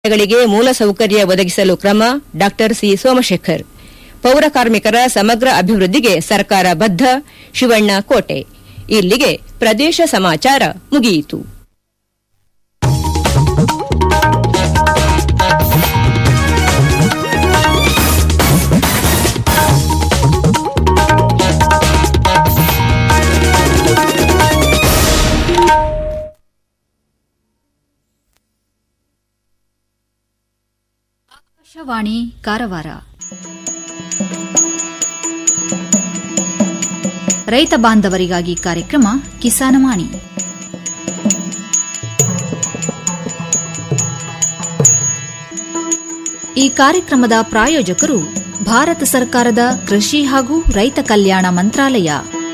ಗಳಿಗೆ ಮೂಲಸೌಕರ್ಯ ಒದಗಿಸಲು ಕ್ರಮ ಡಾ ಸಿ ಸೋಮಶೇಖರ್ ಪೌರ ಕಾರ್ಮಿಕರ ಸಮಗ್ರ ಅಭಿವೃದ್ಧಿಗೆ ಸರ್ಕಾರ ಬದ್ಧ ಶಿವಣ್ಣ ಕೋಟೆ ಇಲ್ಲಿಗೆ ಪ್ರದೇಶ ಸಮಾಚಾರ ಮುಗಿಯಿತು ಆಕಾಶವಾಣಿ ಕಾರವಾರ ರೈತ ಬಾಂಧವರಿಗಾಗಿ ಕಾರ್ಯಕ್ರಮ ಕಿಸಾನವಾಣಿ ಈ ಕಾರ್ಯಕ್ರಮದ ಪ್ರಾಯೋಜಕರು ಭಾರತ ಸರ್ಕಾರದ ಕೃಷಿ ಹಾಗೂ ರೈತ ಕಲ್ಯಾಣ ಮಂತ್ರಾಲಯ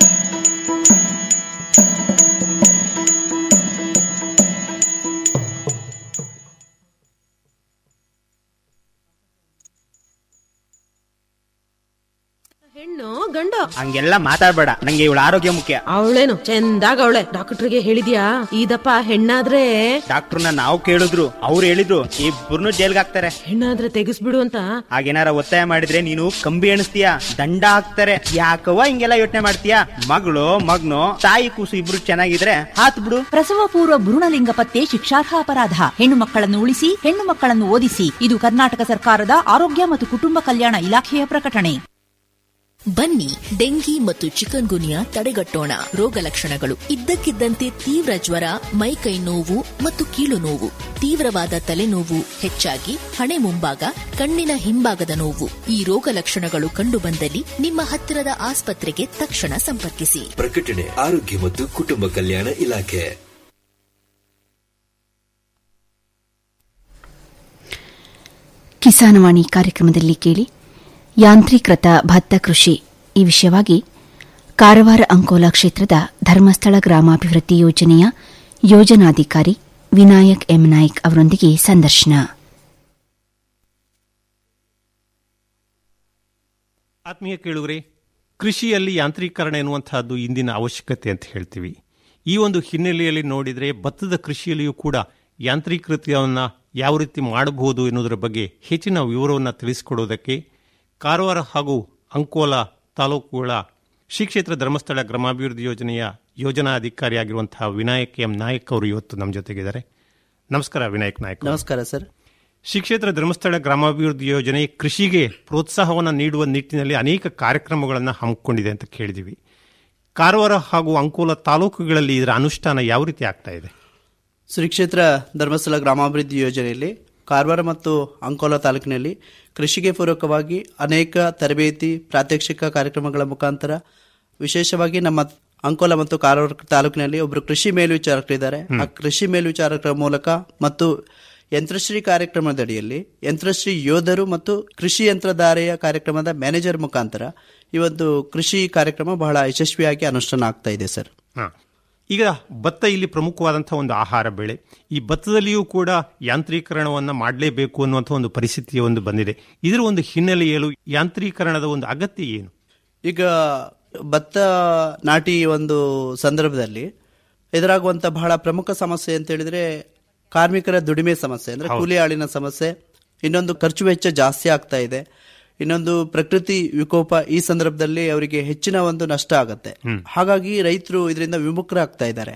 ಹೆಣ್ಣು ಗಂಡು ಹಂಗೆಲ್ಲ ಮಾತಾಡ್ಬೇಡ ನಂಗೆ ಇವಳ ಆರೋಗ್ಯ ಮುಖ್ಯ ಅವಳೇನು ಚಂದಾಗ ಅವಳೆ ಡಾಕ್ಟರ್ಗೆ ಹೇಳಿದ್ಯಾ ಇದಪ್ಪ ಹೆಣ್ಣಾದ್ರೆ ಡಾಕ್ಟರ್ನ ನಾವು ಕೇಳಿದ್ರು ಅವ್ರು ಹೇಳಿದ್ರು ಇಬ್ಬರನ್ನು ಜೈಲ್ಗೆ ಹಾಕ್ತಾರೆ ಹೆಣ್ಣಾದ್ರೆ ತೆಗಿಸ್ಬಿಡು ಅಂತ ಹಾಗೇನಾರ ಒತ್ತಾಯ ಮಾಡಿದ್ರೆ ನೀನು ಕಂಬಿ ಎಣಿಸ್ತೀಯ ದಂಡ ಹಾಕ್ತಾರೆ ಯಾಕವ್ವ ಹಿಂಗೆಲ್ಲ ಯೋಚನೆ ಮಾಡ್ತೀಯ ಮಗಳು ಮಗ್ನು ತಾಯಿ ಕೂಸು ಇಬ್ರು ಚೆನ್ನಾಗಿದ್ರೆ ಹಾತ್ ಬಿಡು ಪ್ರಸವ ಪೂರ್ವ ಭ್ರೂಣಲಿಂಗ ಪತ್ತೆ ಶಿಕ್ಷಾರ್ಹ ಅಪರಾಧ ಹೆಣ್ಣು ಮಕ್ಕಳನ್ನು ಉಳಿಸಿ ಹೆಣ್ಣು ಮಕ್ಕಳನ್ನು ಓದಿಸಿ ಇದು ಕರ್ನಾಟಕ ಸರ್ಕಾರದ ಆರೋಗ್ಯ ಮತ್ತು ಕುಟುಂಬ ಕಲ್ಯಾಣ ಇಲಾಖೆಯ ಪ್ರಕಟಣೆ ಬನ್ನಿ ಡೆಂಗಿ ಮತ್ತು ಚಿಕನ್ ಗುನಿಯಾ ತಡೆಗಟ್ಟೋಣ ರೋಗ ಲಕ್ಷಣಗಳು ಇದ್ದಕ್ಕಿದ್ದಂತೆ ತೀವ್ರ ಜ್ವರ ಮೈಕೈ ನೋವು ಮತ್ತು ಕೀಲು ನೋವು ತೀವ್ರವಾದ ತಲೆನೋವು ಹೆಚ್ಚಾಗಿ ಹಣೆ ಮುಂಭಾಗ ಕಣ್ಣಿನ ಹಿಂಭಾಗದ ನೋವು ಈ ರೋಗ ಲಕ್ಷಣಗಳು ಕಂಡುಬಂದಲ್ಲಿ ನಿಮ್ಮ ಹತ್ತಿರದ ಆಸ್ಪತ್ರೆಗೆ ತಕ್ಷಣ ಸಂಪರ್ಕಿಸಿ ಪ್ರಕಟಣೆ ಆರೋಗ್ಯ ಮತ್ತು ಕುಟುಂಬ ಕಲ್ಯಾಣ ಇಲಾಖೆ ಕಿಸಾನವಾಣಿ ಕಾರ್ಯಕ್ರಮದಲ್ಲಿ ಕೇಳಿ ಯಾಂತ್ರೀಕೃತ ಭತ್ತ ಕೃಷಿ ಈ ವಿಷಯವಾಗಿ ಕಾರವಾರ ಅಂಕೋಲಾ ಕ್ಷೇತ್ರದ ಧರ್ಮಸ್ಥಳ ಗ್ರಾಮಾಭಿವೃದ್ಧಿ ಯೋಜನೆಯ ಯೋಜನಾಧಿಕಾರಿ ವಿನಾಯಕ್ ಎಂ ನಾಯ್ಕ್ ಅವರೊಂದಿಗೆ ಸಂದರ್ಶನ ಆತ್ಮೀಯ ಕೇಳುಗರೆ ಕೃಷಿಯಲ್ಲಿ ಯಾಂತ್ರೀಕರಣ ಎನ್ನುವಂತಹದ್ದು ಇಂದಿನ ಅವಶ್ಯಕತೆ ಅಂತ ಹೇಳ್ತೀವಿ ಈ ಒಂದು ಹಿನ್ನೆಲೆಯಲ್ಲಿ ನೋಡಿದರೆ ಭತ್ತದ ಕೃಷಿಯಲ್ಲಿಯೂ ಕೂಡ ಯಾಂತ್ರೀಕೃತವನ್ನು ಯಾವ ರೀತಿ ಮಾಡಬಹುದು ಎನ್ನುವುದರ ಬಗ್ಗೆ ಹೆಚ್ಚಿನ ವಿವರವನ್ನು ತಿಳಿಸಿಕೊಡುವುದಕ್ಕೆ ಕಾರವಾರ ಹಾಗೂ ಅಂಕೋಲಾ ತಾಲೂಕುಗಳ ಶ್ರೀ ಕ್ಷೇತ್ರ ಧರ್ಮಸ್ಥಳ ಗ್ರಾಮಾಭಿವೃದ್ಧಿ ಯೋಜನೆಯ ಯೋಜನಾ ಅಧಿಕಾರಿಯಾಗಿರುವಂತಹ ವಿನಾಯಕ್ ಎಂ ನಾಯಕ್ ಅವರು ಇವತ್ತು ನಮ್ಮ ಜೊತೆಗಿದ್ದಾರೆ ನಮಸ್ಕಾರ ವಿನಾಯಕ್ ನಾಯಕ್ ಅವರು. ನಮಸ್ಕಾರ ಸರ್ ಶ್ರೀ ಕ್ಷೇತ್ರ ಧರ್ಮಸ್ಥಳ ಗ್ರಾಮಾಭಿವೃದ್ಧಿ ಯೋಜನೆ ಕೃಷಿಗೆ ಪ್ರೋತ್ಸಾಹವನ್ನು ನೀಡುವ ನಿಟ್ಟಿನಲ್ಲಿ ಅನೇಕ ಕಾರ್ಯಕ್ರಮಗಳನ್ನು ಹಮ್ಮಿಕೊಂಡಿದೆ ಅಂತ ಕೇಳಿದಿವಿ ಕಾರವಾರ ಹಾಗೂ ಅಂಕೋಲ ತಾಲೂಕುಗಳಲ್ಲಿ ಇದರ ಅನುಷ್ಠಾನ ಯಾವ ರೀತಿ ಆಗ್ತಾ ಇದೆ ಶ್ರೀ ಕ್ಷೇತ್ರ ಧರ್ಮಸ್ಥಳ ಗ್ರಾಮಾಭಿವೃದ್ಧಿ ಯೋಜನೆಯಲ್ಲಿ ಕಾರವಾರ ಮತ್ತು ಅಂಕೋಲಾ ತಾಲೂಕಿನಲ್ಲಿ ಕೃಷಿಗೆ ಪೂರಕವಾಗಿ ಅನೇಕ ತರಬೇತಿ ಪ್ರಾತ್ಯಕ್ಷಿಕ ಕಾರ್ಯಕ್ರಮಗಳ ಮುಖಾಂತರ ವಿಶೇಷವಾಗಿ ನಮ್ಮ ಅಂಕೋಲ ಮತ್ತು ಕಾರವಾರ ತಾಲೂಕಿನಲ್ಲಿ ಒಬ್ಬರು ಕೃಷಿ ಮೇಲ್ವಿಚಾರಕರಿದ್ದಾರೆ ಆ ಕೃಷಿ ಮೇಲ್ವಿಚಾರಕರ ಮೂಲಕ ಮತ್ತು ಯಂತ್ರಶ್ರೀ ಕಾರ್ಯಕ್ರಮದಡಿಯಲ್ಲಿ ಯಂತ್ರಶ್ರೀ ಯೋಧರು ಮತ್ತು ಕೃಷಿ ಯಂತ್ರಧಾರೆಯ ಕಾರ್ಯಕ್ರಮದ ಮ್ಯಾನೇಜರ್ ಮುಖಾಂತರ ಈ ಒಂದು ಕೃಷಿ ಕಾರ್ಯಕ್ರಮ ಬಹಳ ಯಶಸ್ವಿಯಾಗಿ ಅನುಷ್ಠಾನ ಆಗ್ತಾ ಇದೆ ಸರ್ ಹಾ. ಈಗ ಭತ್ತ ಇಲ್ಲಿ ಪ್ರಮುಖವಾದಂತಹ ಒಂದು ಆಹಾರ ಬೆಳೆ ಈ ಭತ್ತದಲ್ಲಿಯೂ ಕೂಡ ಯಾಂತ್ರೀಕರಣವನ್ನು ಮಾಡಲೇಬೇಕು ಅನ್ನುವಂಥ ಒಂದು ಪರಿಸ್ಥಿತಿ ಒಂದು ಬಂದಿದೆ ಇದರ ಒಂದು ಹಿನ್ನೆಲೆಯಲ್ಲೂ ಯಾಂತ್ರೀಕರಣದ ಒಂದು ಅಗತ್ಯ ಏನು ಈಗ ಭತ್ತ ನಾಟಿ ಒಂದು ಸಂದರ್ಭದಲ್ಲಿ ಎದುರಾಗುವಂತ ಬಹಳ ಪ್ರಮುಖ ಸಮಸ್ಯೆ ಅಂತ ಹೇಳಿದ್ರೆ ಕಾರ್ಮಿಕರ ದುಡಿಮೆ ಸಮಸ್ಯೆ ಅಂದ್ರೆ ಕೂಲಿ ಆಳಿನ ಸಮಸ್ಯೆ ಇನ್ನೊಂದು ಖರ್ಚು ವೆಚ್ಚ ಜಾಸ್ತಿ ಆಗ್ತಾ ಇದೆ ಇನ್ನೊಂದು ಪ್ರಕೃತಿ ವಿಕೋಪ ಈ ಸಂದರ್ಭದಲ್ಲಿ ಅವರಿಗೆ ಹೆಚ್ಚಿನ ಒಂದು ನಷ್ಟ ಆಗತ್ತೆ ಹಾಗಾಗಿ ರೈತರು ಇದರಿಂದ ವಿಮುಖರಾಗ್ತಾ ಇದ್ದಾರೆ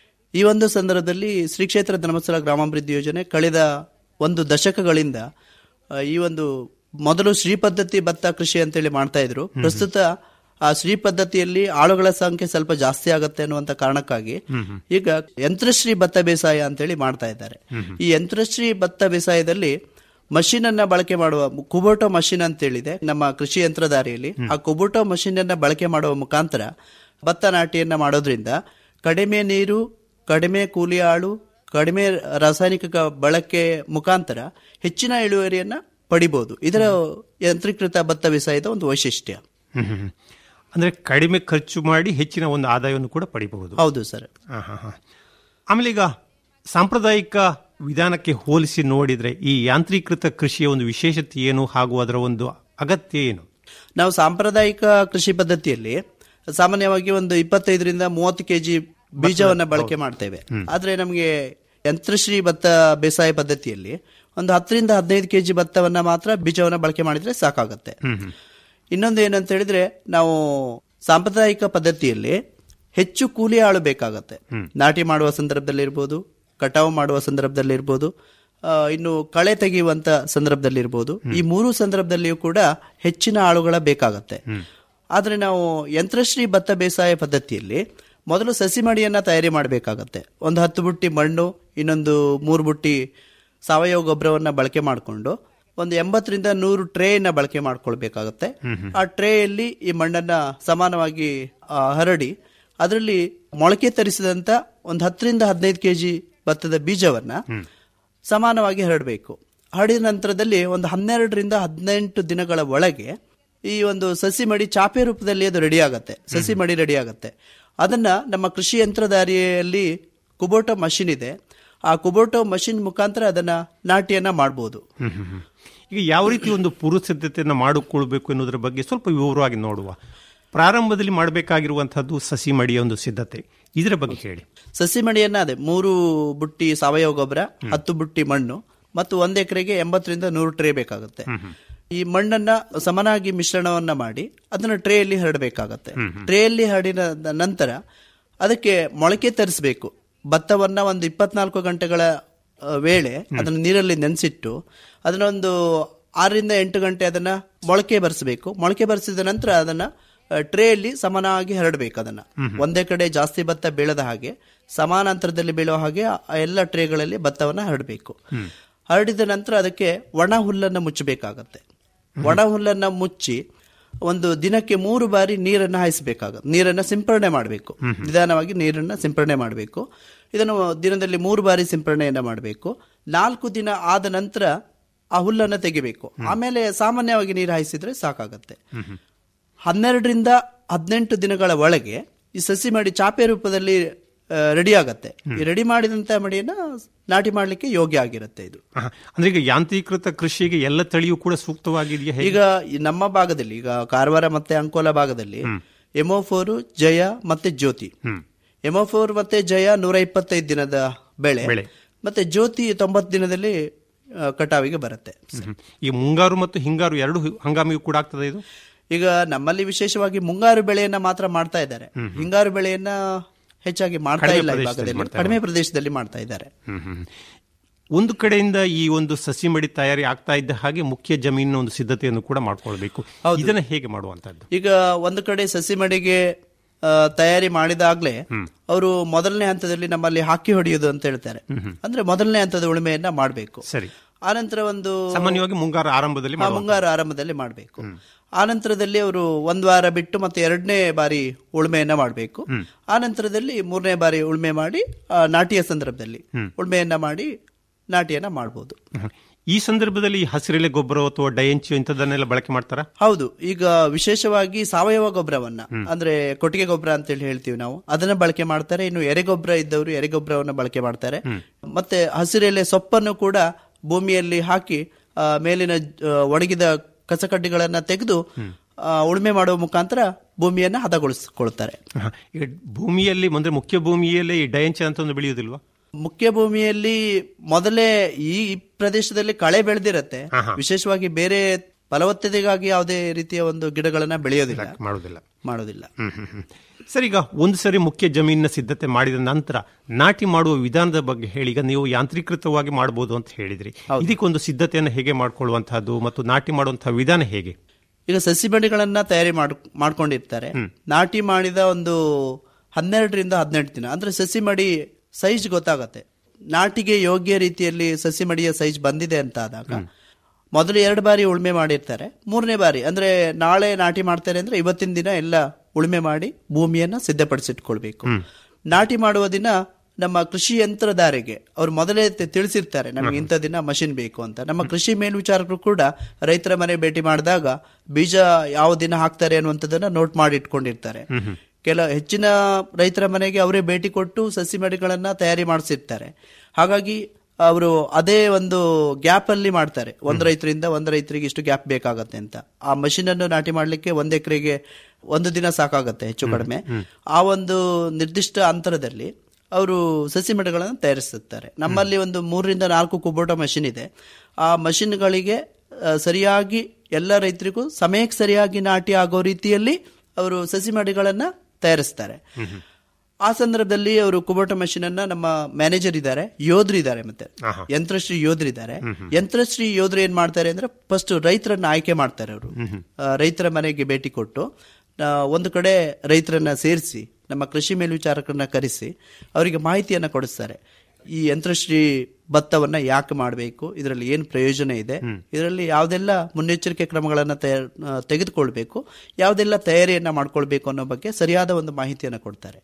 ಈ ಒಂದು ಸಂದರ್ಭದಲ್ಲಿ ಶ್ರೀ ಕ್ಷೇತ್ರ ಧರ್ಮಸ್ಥಳ ಗ್ರಾಮಾಭಿವೃದ್ಧಿ ಯೋಜನೆ ಕಳೆದ ಒಂದು ದಶಕಗಳಿಂದ ಆ, ಈ ಒಂದು ಮೊದಲು ಶ್ರೀ ಪದ್ಧತಿ ಭತ್ತ ಕೃಷಿ ಅಂತೇಳಿ ಮಾಡ್ತಾ ಇದ್ರು ಪ್ರಸ್ತುತ ಆ ಶ್ರೀ ಪದ್ಧತಿಯಲ್ಲಿ ಆಳುಗಳ ಸಂಖ್ಯೆ ಸ್ವಲ್ಪ ಜಾಸ್ತಿ ಆಗತ್ತೆ ಅನ್ನುವಂತ ಕಾರಣಕ್ಕಾಗಿ ಈಗ ಯಂತ್ರಶ್ರೀ ಭತ್ತ ಬೇಸಾಯ ಅಂತೇಳಿ ಮಾಡ್ತಾ ಇದ್ದಾರೆ ಈ ಯಂತ್ರಶ್ರೀ ಭತ್ತ ಬೇಸಾಯದಲ್ಲಿ ಮಷೀನ್ ಅನ್ನ ಬಳಕೆ ಮಾಡುವ ಕುಬೋಟೋ ಮಷೀನ್ ಅಂತೇಳಿದೆ ನಮ್ಮ ಕೃಷಿ ಯಂತ್ರಧಾರಿಯಲ್ಲಿ ಆ ಕುಬೋಟೋ ಮಷೀನ್ ಅನ್ನ ಬಳಕೆ ಮಾಡುವ ಮುಖಾಂತರ ಭತ್ತ ನಾಟಿಯನ್ನ ಮಾಡೋದ್ರಿಂದ ಕಡಿಮೆ ನೀರು ಕಡಿಮೆ ಕೂಲಿ ಆಳು ಕಡಿಮೆ ರಾಸಾಯನಿಕ ಕ- ಬಳಕೆ ಮುಖಾಂತರ ಹೆಚ್ಚಿನ ಇಳುವರಿಯನ್ನ ಪಡಿಬಹುದು ಇದರ ಯಂತ್ರೀಕೃತ ಭತ್ತ ಬೇಸಾಯದ ಒಂದು ವೈಶಿಷ್ಟ್ಯ ಹ್ಮ್, ಹ್ಮ್, ಹ್ಮ್. ಅಂದ್ರೆ ಕಡಿಮೆ ಖರ್ಚು ಮಾಡಿ ಹೆಚ್ಚಿನ ಒಂದು ಆದಾಯವನ್ನು ಕೂಡ ಪಡಿಬಹುದು ಹೌದು ಸರ್ ಹಾ, ಹಾ, ಹಾ. ಆಮೇಲೆ ಈಗ ಸಾಂಪ್ರದಾಯಿಕ ವಿಧಾನಕ್ಕೆ ಹೋಲಿಸಿ ನೋಡಿದ್ರೆ ಈ ಯಾಂತ್ರೀಕೃತ ಕೃಷಿಯ ಒಂದು ವಿಶೇಷತೆ ಏನು ಹಾಗೂ ಅದರ ಒಂದು ಅಗತ್ಯ ಏನು ನಾವು ಸಾಂಪ್ರದಾಯಿಕ ಕೃಷಿ ಪದ್ಧತಿಯಲ್ಲಿ ಸಾಮಾನ್ಯವಾಗಿ ಒಂದು ಇಪ್ಪತ್ತೈದರಿಂದ ಮೂವತ್ತು ಕೆಜಿ ಬೀಜವನ್ನ ಬಳಕೆ ಮಾಡ್ತೇವೆ ಆದ್ರೆ ನಮಗೆ ಯಂತ್ರಶ್ರೀ ಭತ್ತ ಬೇಸಾಯ ಪದ್ಧತಿಯಲ್ಲಿ ಒಂದು ಹತ್ತರಿಂದ ಹದಿನೈದು ಕೆಜಿ ಭತ್ತವನ್ನ ಮಾತ್ರ ಬೀಜವನ್ನ ಬಳಕೆ ಮಾಡಿದ್ರೆ ಸಾಕಾಗತ್ತೆ ಇನ್ನೊಂದು ಏನಂತ ಹೇಳಿದ್ರೆ ನಾವು ಸಾಂಪ್ರದಾಯಿಕ ಪದ್ಧತಿಯಲ್ಲಿ ಹೆಚ್ಚು ಕೂಲಿ ಆಳು ಬೇಕಾಗತ್ತೆ ನಾಟಿ ಮಾಡುವ ಸಂದರ್ಭದಲ್ಲಿ ಇರ್ಬೋದು ಕಟಾವು ಮಾಡುವ ಸಂದರ್ಭದಲ್ಲಿ ಇರ್ಬೋದು ಆ, ಇನ್ನು ಕಳೆ ತೆಗೆಯುವಂತ ಸಂದರ್ಭದಲ್ಲಿ ಇರ್ಬೋದು ಈ ಮೂರು ಸಂದರ್ಭದಲ್ಲಿಯೂ ಕೂಡ ಹೆಚ್ಚಿನ ಆಳುಗಳ ಬೇಕಾಗತ್ತೆ ಆದ್ರೆ ನಾವು ಯಂತ್ರಶ್ರೀ ಭತ್ತ ಬೇಸಾಯ ಪದ್ಧತಿಯಲ್ಲಿ ಮೊದಲು ಸಸಿ ಮಡಿಯನ್ನ ತಯಾರಿ ಮಾಡಬೇಕಾಗತ್ತೆ ಒಂದು ಹತ್ತು ಬುಟ್ಟಿ ಮಣ್ಣು ಇನ್ನೊಂದು ಮೂರು ಬುಟ್ಟಿ ಸಾವಯವ ಗೊಬ್ಬರವನ್ನ ಬಳಕೆ ಮಾಡಿಕೊಂಡು ಒಂದು ಎಂಬತ್ತರಿಂದ ನೂರು ಟ್ರೇನ ಬಳಕೆ ಮಾಡ್ಕೊಳ್ಬೇಕಾಗತ್ತೆ ಆ ಟ್ರೇಯಲ್ಲಿ ಈ ಮಣ್ಣನ್ನ ಸಮಾನವಾಗಿ ಆ, ಹರಡಿ ಅದರಲ್ಲಿ ಮೊಳಕೆ ತರಿಸಿದಂತ ಒಂದು ಹತ್ತರಿಂದ ಹದಿನೈದು ಕೆಜಿ ಭತ್ತದ ಬೀಜವನ್ನ ಸಮಾನವಾಗಿ ಹರಡಬೇಕು ಹರಡಿದ ನಂತರದಲ್ಲಿ ಒಂದು ಹನ್ನೆರಡರಿಂದ ಹದಿನೆಂಟು ದಿನಗಳ ಒಳಗೆ ಈ ಒಂದು ಸಸಿ ಮಡಿ ಚಾಪೆ ರೂಪದಲ್ಲಿ ಅದು ರೆಡಿ ಆಗತ್ತೆ ಸಸಿ ಮಡಿ ರೆಡಿ ಆಗತ್ತೆ ಅದನ್ನ ನಮ್ಮ ಕೃಷಿ ಯಂತ್ರಧಾರಿಯಲ್ಲಿ ಕುಬೋಟೋ ಮಷಿನ್ ಇದೆ ಆ ಕುಬೋಟೋ ಮಷಿನ್ ಮುಖಾಂತರ ಅದನ್ನ ನಾಟಿಯನ್ನ ಮಾಡಬಹುದು ಹ್ಮ್, ಹ್ಮ್, ಹ್ಮ್. ಈಗ ಯಾವ ರೀತಿ ಒಂದು ಪೂರ್ವ ಸಿದ್ಧತೆಯನ್ನು ಮಾಡಿಕೊಳ್ಬೇಕು ಎನ್ನುವುದರ ಬಗ್ಗೆ ಸ್ವಲ್ಪ ವಿವರವಾಗಿ ನೋಡುವ ಪ್ರಾರಂಭದಲ್ಲಿ ಮಾಡಬೇಕಾಗಿರುವಂತಹದ್ದು ಸಸಿ ಮಡಿಯ ಒಂದು ಸಿದ್ಧತೆ ಇದರ ಬಗ್ಗೆ ಹೇಳಿ ಸಸಿ ಮಡಿಯನ್ನ ಅದೇ ಮೂರು ಬುಟ್ಟಿ ಸಾವಯವ ಗೊಬ್ಬರ ಹತ್ತು ಬುಟ್ಟಿ ಮಣ್ಣು ಮತ್ತು ಒಂದ್ ಎಕರೆಗೆ ಎಂಬತ್ತರಿಂದ ನೂರು ಟ್ರೇ ಬೇಕಾಗುತ್ತೆ ಈ ಮಣ್ಣನ್ನ ಸಮನಾಗಿ ಮಿಶ್ರಣವನ್ನ ಮಾಡಿ ಅದನ್ನ ಟ್ರೇಯಲ್ಲಿ ಹರಡಬೇಕಾಗತ್ತೆ ಟ್ರೇಯಲ್ಲಿ ಹರಡಿದ ನಂತರ ಅದಕ್ಕೆ ಮೊಳಕೆ ತರಿಸಬೇಕು ಭತ್ತವನ್ನ ಒಂದು ಇಪ್ಪತ್ನಾಲ್ಕು ಗಂಟೆಗಳ ಆ, ವೇಳೆ ಅದನ್ನ ನೀರಲ್ಲಿ ನೆನೆಸಿಟ್ಟು ಅದನ್ನ ಒಂದು ಆರರಿಂದ ಎಂಟು ಗಂಟೆ ಅದನ್ನ ಮೊಳಕೆ ಬರಿಸಬೇಕು ಮೊಳಕೆ ಬರಿಸಿದ ನಂತರ ಅದನ್ನ ಟ್ರೇಯಲ್ಲಿ ಸಮಾನವಾಗಿ ಹರಡಬೇಕು ಅದನ್ನ ಒಂದೇ ಕಡೆ ಜಾಸ್ತಿ ಭತ್ತ ಬೀಳದ ಹಾಗೆ ಸಮಾನಾಂತರದಲ್ಲಿ ಬೀಳುವ ಹಾಗೆ ಆ ಎಲ್ಲ ಟ್ರೇಗಳಲ್ಲಿ ಭತ್ತವನ್ನ ಹರಡಬೇಕು ಹರಡಿದ ನಂತರ ಅದಕ್ಕೆ ಒಣ ಹುಲ್ಲನ್ನ ಮುಚ್ಚಬೇಕಾಗತ್ತೆ ಒಣ ಹುಲ್ಲನ್ನ ಮುಚ್ಚಿ ಒಂದು ದಿನಕ್ಕೆ ಮೂರು ಬಾರಿ ನೀರನ್ನ ಹಾಯಿಸಬೇಕಾಗುತ್ತೆ ನೀರನ್ನ ಸಿಂಪರಣೆ ಮಾಡಬೇಕು ನಿಧಾನವಾಗಿ ನೀರನ್ನ ಸಿಂಪರಣೆ ಮಾಡಬೇಕು ಇದನ್ನು ದಿನದಲ್ಲಿ ಮೂರು ಬಾರಿ ಸಿಂಪರಣೆಯನ್ನ ಮಾಡಬೇಕು ನಾಲ್ಕು ದಿನ ಆದ ನಂತರ ಆ ಹುಲ್ಲನ್ನ ತೆಗಿಬೇಕು ಆಮೇಲೆ ಸಾಮಾನ್ಯವಾಗಿ ನೀರು ಹಾಯಿಸಿದ್ರೆ ಸಾಕಾಗತ್ತೆ ಹನ್ನೆರಡರಿಂದ ಹದಿನೆಂಟು ದಿನಗಳ ಒಳಗೆ ಈ ಸಸಿ ಮಾಡಿ ಚಾಪೆ ರೂಪದಲ್ಲಿ ರೆಡಿ ಆಗತ್ತೆ ಈ ರೆಡಿ ಮಾಡಿದಂತ ಮಡಿಯನ್ನ ನಾಟಿ ಮಾಡ್ಲಿಕ್ಕೆ ಯೋಗ್ಯ ಆಗಿರುತ್ತೆ ಇದು ಆಹಾ. ಅಂದ್ರೆ ಈಗ ಯಾಂತ್ರೀಕೃತ ಕೃಷಿಗೆ ಎಲ್ಲ ತಳಿಯೂ ಕೂಡ ಸೂಕ್ತವಾಗಿದೆಯಾ ಹೇಗೆ? ಈಗ ಈ ನಮ್ಮ ಭಾಗದಲ್ಲಿ ಈಗ ಕಾರವಾರ ಮತ್ತೆ ಅಂಕೋಲ ಭಾಗದಲ್ಲಿ ಎಮೋಫೋರ್ ಜಯ ಮತ್ತೆ ಜ್ಯೋತಿ ಎಮೋಫೋರ್ ಮತ್ತೆ ಜಯ ನೂರ ಇಪ್ಪತ್ತೈದು ದಿನದ ಬೆಳೆ ಬೆಳೆ. ಮತ್ತೆ ಜ್ಯೋತಿ ತೊಂಬತ್ತು ದಿನದಲ್ಲಿ ಆ, ಕಟಾವಿಗೆ ಬರುತ್ತೆ ಹ್ಮ್. ಈ ಮುಂಗಾರು ಮತ್ತು ಹಿಂಗಾರು ಎರಡು ಹಂಗಾಮಿಗೂ ಕೂಡ ಆಗ್ತದೆ ಇದು ಈಗ ನಮ್ಮಲ್ಲಿ ವಿಶೇಷವಾಗಿ ಮುಂಗಾರು ಬೆಳೆಯನ್ನ ಮಾತ್ರ ಮಾಡ್ತಾ ಇದ್ದಾರೆ ಹಿಂಗಾರು ಬೆಳೆಯನ್ನ ಹೆಚ್ಚಾಗಿ ಮಾಡ್ತಾ ಕಡಿಮೆ ಇಲ್ಲ ಈ ಪ್ರದೇಶದಲ್ಲಿ ಭಾಗದಲ್ಲಿ ಮಾಡ್ತಾ ಕಡಿಮೆ ಪ್ರದೇಶದಲ್ಲಿ ಮಾಡ್ತಾ ಇದ್ದಾರೆ ಹ್ಮ್, ಹ್ಮ್. ಒಂದು ಕಡೆಯಿಂದ ಈ ಒಂದು ಸಸಿ ಮಡಿ ತಯಾರಿ ಆಗ್ತಾ ಇದ್ದ ಹಾಗೆ ಮುಖ್ಯ ಜಮೀನಿನ ಒಂದು ಸಿದ್ಧತೆಯನ್ನು ಕೂಡ ಮಾಡ್ಕೊಳ್ಬೇಕು ಇದನ್ನ ಹೇಗೆ ಮಾಡುವಂತದ್ದು ಈಗ ಒಂದು ಕಡೆ ಸಸಿ ಮಡಿಗೆ ಆ, ತಯಾರಿ ಮಾಡಿದಾಗ್ಲೇ ಅವರು ಮೊದಲನೇ ಹಂತದಲ್ಲಿ ನಮ್ಮಲ್ಲಿ ಹಾಕಿ ಹೊಡೆಯುವುದು ಅಂತ ಹೇಳ್ತಾರೆ ಅಂದ್ರೆ ಮೊದಲನೇ ಹಂತದ ಉಳುಮೆಯನ್ನ ಮಾಡಬೇಕು ಸರಿ ಆನಂತರ ಒಂದು ಸಾಮಾನ್ಯವಾಗಿ ಮುಂಗಾರು ಆರಂಭದಲ್ಲಿ ಆ, ಮಾಡುವಂಥದ್ದು. ಮುಂಗಾರು ಆರಂಭದಲ್ಲಿ ಮಾಡಬೇಕು ಆನಂತರದಲ್ಲಿ ಅವರು ಒಂದ್ ವಾರ ಬಿಟ್ಟು ಮತ್ತೆ ಎರಡನೇ ಬಾರಿ ಉಳುಮೆಯನ್ನ ಮಾಡಬೇಕು ಆನಂತರದಲ್ಲಿ ಮೂರನೇ ಬಾರಿ ಉಳುಮೆ ಮಾಡಿ ಆ, ನಾಟಿಯ ಸಂದರ್ಭದಲ್ಲಿ ಉಳುಮೆಯನ್ನ ಮಾಡಿ ನಾಟಿಯನ್ನ ಮಾಡಬಹುದು ಹ್ಮ್. ಈ ಸಂದರ್ಭದಲ್ಲಿ ಈ ಹಸಿರೆಲೆ ಗೊಬ್ಬರ ಅಥವಾ ಡಯಂಚಿ ಇಂಥದನ್ನೆಲ್ಲ ಬಳಕೆ ಮಾಡ್ತಾರಾ ಹೌದು ಈಗ ವಿಶೇಷವಾಗಿ ಸಾವಯವ ಗೊಬ್ಬರವನ್ನ ಅಂದ್ರೆ ಕೊಟ್ಟಿಗೆ ಗೊಬ್ಬರ ಅಂತ ಹೇಳಿ ಹೇಳ್ತೀವಿ ನಾವು ಅದನ್ನ ಬಳಕೆ ಮಾಡ್ತಾರೆ ಇನ್ನು ಎರೆಗೊಬ್ಬರ ಇದ್ದವರು ಎರೆಗೊಬ್ಬರವನ್ನ ಬಳಕೆ ಮಾಡ್ತಾರೆ ಮತ್ತೆ ಹಸಿರೆಲೆ ಸೊಪ್ಪನ್ನು ಕೂಡ ಭೂಮಿಯಲ್ಲಿ ಹಾಕಿ ಆ, ಮೇಲಿನ ಆ, ಒಣಗಿದ ಕಸಕಡ್ಡಿಗಳನ್ನ ತೆಗೆದು ಆ, ಉಳುಮೆ ಮಾಡುವ ಮುಖಾಂತರ ಭೂಮಿಯನ್ನ ಹದಗೊಳಿಸಿಕೊಳ್ತಾರೆ ಹ. ಈಗ ಭೂಮಿಯಲ್ಲಿ ಅಂದ್ರೆ ಮುಖ್ಯ ಭೂಮಿಯಲ್ಲೇ ಈ ಡಯಂಚಿ ಅಂತ ಒಂದು ಬೆಳೆಯುವುದಿಲ್ವಾ ಮುಖ್ಯ ಭೂಮಿಯಲ್ಲಿ ಮೊದಲೇ ಈ ಪ್ರದೇಶದಲ್ಲಿ ಕಳೆ ಬೆಳೆದಿರತ್ತೆ ವಿಶೇಷವಾಗಿ ಬೇರೆ ಫಲವತ್ತತೆಗಾಗಿ ಯಾವುದೇ ರೀತಿಯ ಒಂದು ಗಿಡಗಳನ್ನ ಬೆಳೆಯೋದಿಲ್ಲ ಮಾಡುವುದಿಲ್ಲ ಮಾಡೋದಿಲ್ಲ ಹ್ಮ್, ಹ್ಮ್, ಹ್ಮ್. ಸರಿ ಈಗ ಒಂದು ಸರಿ ಮುಖ್ಯ ಜಮೀನಿನ ಸಿದ್ಧತೆ ಮಾಡಿದ ನಂತರ ನಾಟಿ ಮಾಡುವ ವಿಧಾನದ ಬಗ್ಗೆ ಹೇಳಿ ಈಗ ನೀವು ಯಾಂತ್ರೀಕೃತವಾಗಿ ಮಾಡಬಹುದು ಅಂತ ಹೇಳಿದ್ರಿ ಇದಕ್ಕೊಂದು ಸಿದ್ಧತೆಯನ್ನು ಹೇಗೆ ಮಾಡ್ಕೊಳ್ಳುವಂತಹದ್ದು ಮತ್ತು ನಾಟಿ ಮಾಡುವಂತಹ ವಿಧಾನ ಹೇಗೆ ಈಗ ಸಸಿ ಬೆಳೆಗಳನ್ನ ತಯಾರಿ ಮಾಡ್ ಮಾಡ್ಕೊಂಡಿರ್ತಾರೆ ನಾಟಿ ಮಾಡಿದ ಒಂದು ಹನ್ನೆರಡರಿಂದ ಹದಿನೆಂಟು ದಿನ ಅಂದ್ರೆ ಸಸಿ ಮಡಿ ಸೈಜ್ ಗೊತ್ತಾಗತ್ತೆ ನಾಟಿಗೆ ಯೋಗ್ಯ ರೀತಿಯಲ್ಲಿ ಸಸಿ ಮಡಿಯ ಸೈಜ್ ಬಂದಿದೆ ಅಂತ ಆದಾಗ ಮೊದಲು ಎರಡು ಬಾರಿ ಉಳುಮೆ ಮಾಡಿರ್ತಾರೆ ಮೂರನೇ ಬಾರಿ ಅಂದ್ರೆ ನಾಳೆ ನಾಟಿ ಮಾಡ್ತಾರೆ ಅಂದ್ರೆ ಇವತ್ತಿನ ದಿನ ಎಲ್ಲ ಉಳುಮೆ ಮಾಡಿ ಭೂಮಿಯನ್ನ ಸಿದ್ಧಪಡಿಸಿಟ್ಕೊಳ್ಬೇಕು ನಾಟಿ ಮಾಡುವ ದಿನ ನಮ್ಮ ಕೃಷಿ ಯಂತ್ರಧಾರಿಗೆ ಅವ್ರು ಮೊದಲೇ ತಿ- ತಿಳಿಸಿರ್ತಾರೆ ನಮಗೆ ಇಂಥ ದಿನ ಮಷಿನ್ ಬೇಕು ಅಂತ ನಮ್ಮ ಕೃಷಿ ಮೇಲ್ವಿಚಾರಕರು ಕೂಡ ರೈತರ ಮನೆ ಭೇಟಿ ಮಾಡಿದಾಗ ಬೀಜ ಯಾವ ದಿನ ಹಾಕ್ತಾರೆ ಅನ್ನುವಂಥದ್ದನ್ನ ನೋಟ್ ಮಾಡಿ ಇಟ್ಕೊಂಡಿರ್ತಾರೆ ಕೆಲ ಹೆಚ್ಚಿನ ರೈತರ ಮನೆಗೆ ಅವರೇ ಭೇಟಿ ಕೊಟ್ಟು ಸಸಿ ಮಡಿಗಳನ್ನ ತಯಾರಿ ಮಾಡಿಸಿರ್ತಾರೆ ಹಾಗಾಗಿ ಅವರು ಅದೇ ಒಂದು ಗ್ಯಾಪ್ ಅಲ್ಲಿ ಮಾಡ್ತಾರೆ ಒಂದ್ ರೈತರಿಂದ ಒಂದ್ ರೈತರಿಗೆ ಇಷ್ಟು ಗ್ಯಾಪ್ ಬೇಕಾಗತ್ತೆ ಅಂತ ಆ ಮಷಿನ್ ಅನ್ನು ನಾಟಿ ಮಾಡ್ಲಿಕ್ಕೆ ಒಂದ್ ಎಕರೆಗೆ ಒಂದು ದಿನ ಸಾಕಾಗತ್ತೆ ಹೆಚ್ಚು ಕಡಿಮೆ ಆ ಒಂದು ನಿರ್ದಿಷ್ಟ ಅಂತರದಲ್ಲಿ ಅವರು ಸಸಿ ಮಡಿಗಳನ್ನು ತಯಾರಿಸುತ್ತಾರೆ ನಮ್ಮಲ್ಲಿ ಒಂದು ಮೂರರಿಂದ ನಾಲ್ಕು ಕುಬೋಟ ಮಷಿನ್ ಇದೆ ಆ ಮಷಿನ್ಗಳಿಗೆ ಆ, ಸರಿಯಾಗಿ ಎಲ್ಲ ರೈತರಿಗೂ ಸಮಯಕ್ಕೆ ಸರಿಯಾಗಿ ನಾಟಿ ಆಗೋ ರೀತಿಯಲ್ಲಿ ಅವರು ಸಸಿ ಮಡಿಗಳನ್ನ ತಯಾರಿಸ್ತಾರೆ ಆ ಸಂದರ್ಭದಲ್ಲಿ ಅವರು ಕುಬೋಟ ಮಷಿನ್ ಅನ್ನ ನಮ್ಮ ಮ್ಯಾನೇಜರ್ ಇದ್ದಾರೆ ಯೋಧರು ಇದ್ದಾರೆ ಮತ್ತೆ ಯಂತ್ರಶ್ರೀ ಯೋಧರು ಇದ್ದಾರೆ ಯಂತ್ರಶ್ರೀ ಯೋಧರು ಏನ್ ಮಾಡ್ತಾರೆ ಅಂದ್ರೆ ಫಸ್ಟ್ ರೈತರನ್ನ ಆಯ್ಕೆ ಮಾಡ್ತಾರೆ ಅವರು ರೈತರ ಮನೆಗೆ ಭೇಟಿ ಕೊಟ್ಟು ಆ, ಒಂದು ಕಡೆ ರೈತರನ್ನ ಸೇರಿಸಿ ನಮ್ಮ ಕೃಷಿ ಮೇಲ್ವಿಚಾರಕರನ್ನ ಕರೆಸಿ ಅವರಿಗೆ ಮಾಹಿತಿಯನ್ನ ಕೊಡಿಸ್ತಾರೆ ಈ ಯಂತ್ರಶ್ರೀ ಭತ್ತವನ್ನ ಯಾಕೆ ಮಾಡಬೇಕು ಇದರಲ್ಲಿ ಏನು ಪ್ರಯೋಜನ ಇದೆ ಇದರಲ್ಲಿ ಯಾವುದೆಲ್ಲ ಮುನ್ನೆಚ್ಚರಿಕೆ ಕ್ರಮಗಳನ್ನ ತಯಾರ್- ಆ, ತೆಗೆದುಕೊಳ್ಬೇಕು ಯಾವುದೆಲ್ಲ ತಯಾರಿಯನ್ನ ಮಾಡ್ಕೊಳ್ಬೇಕು ಅನ್ನೋ ಬಗ್ಗೆ ಸರಿಯಾದ ಒಂದು ಮಾಹಿತಿಯನ್ನ ಕೊಡ್ತಾರೆ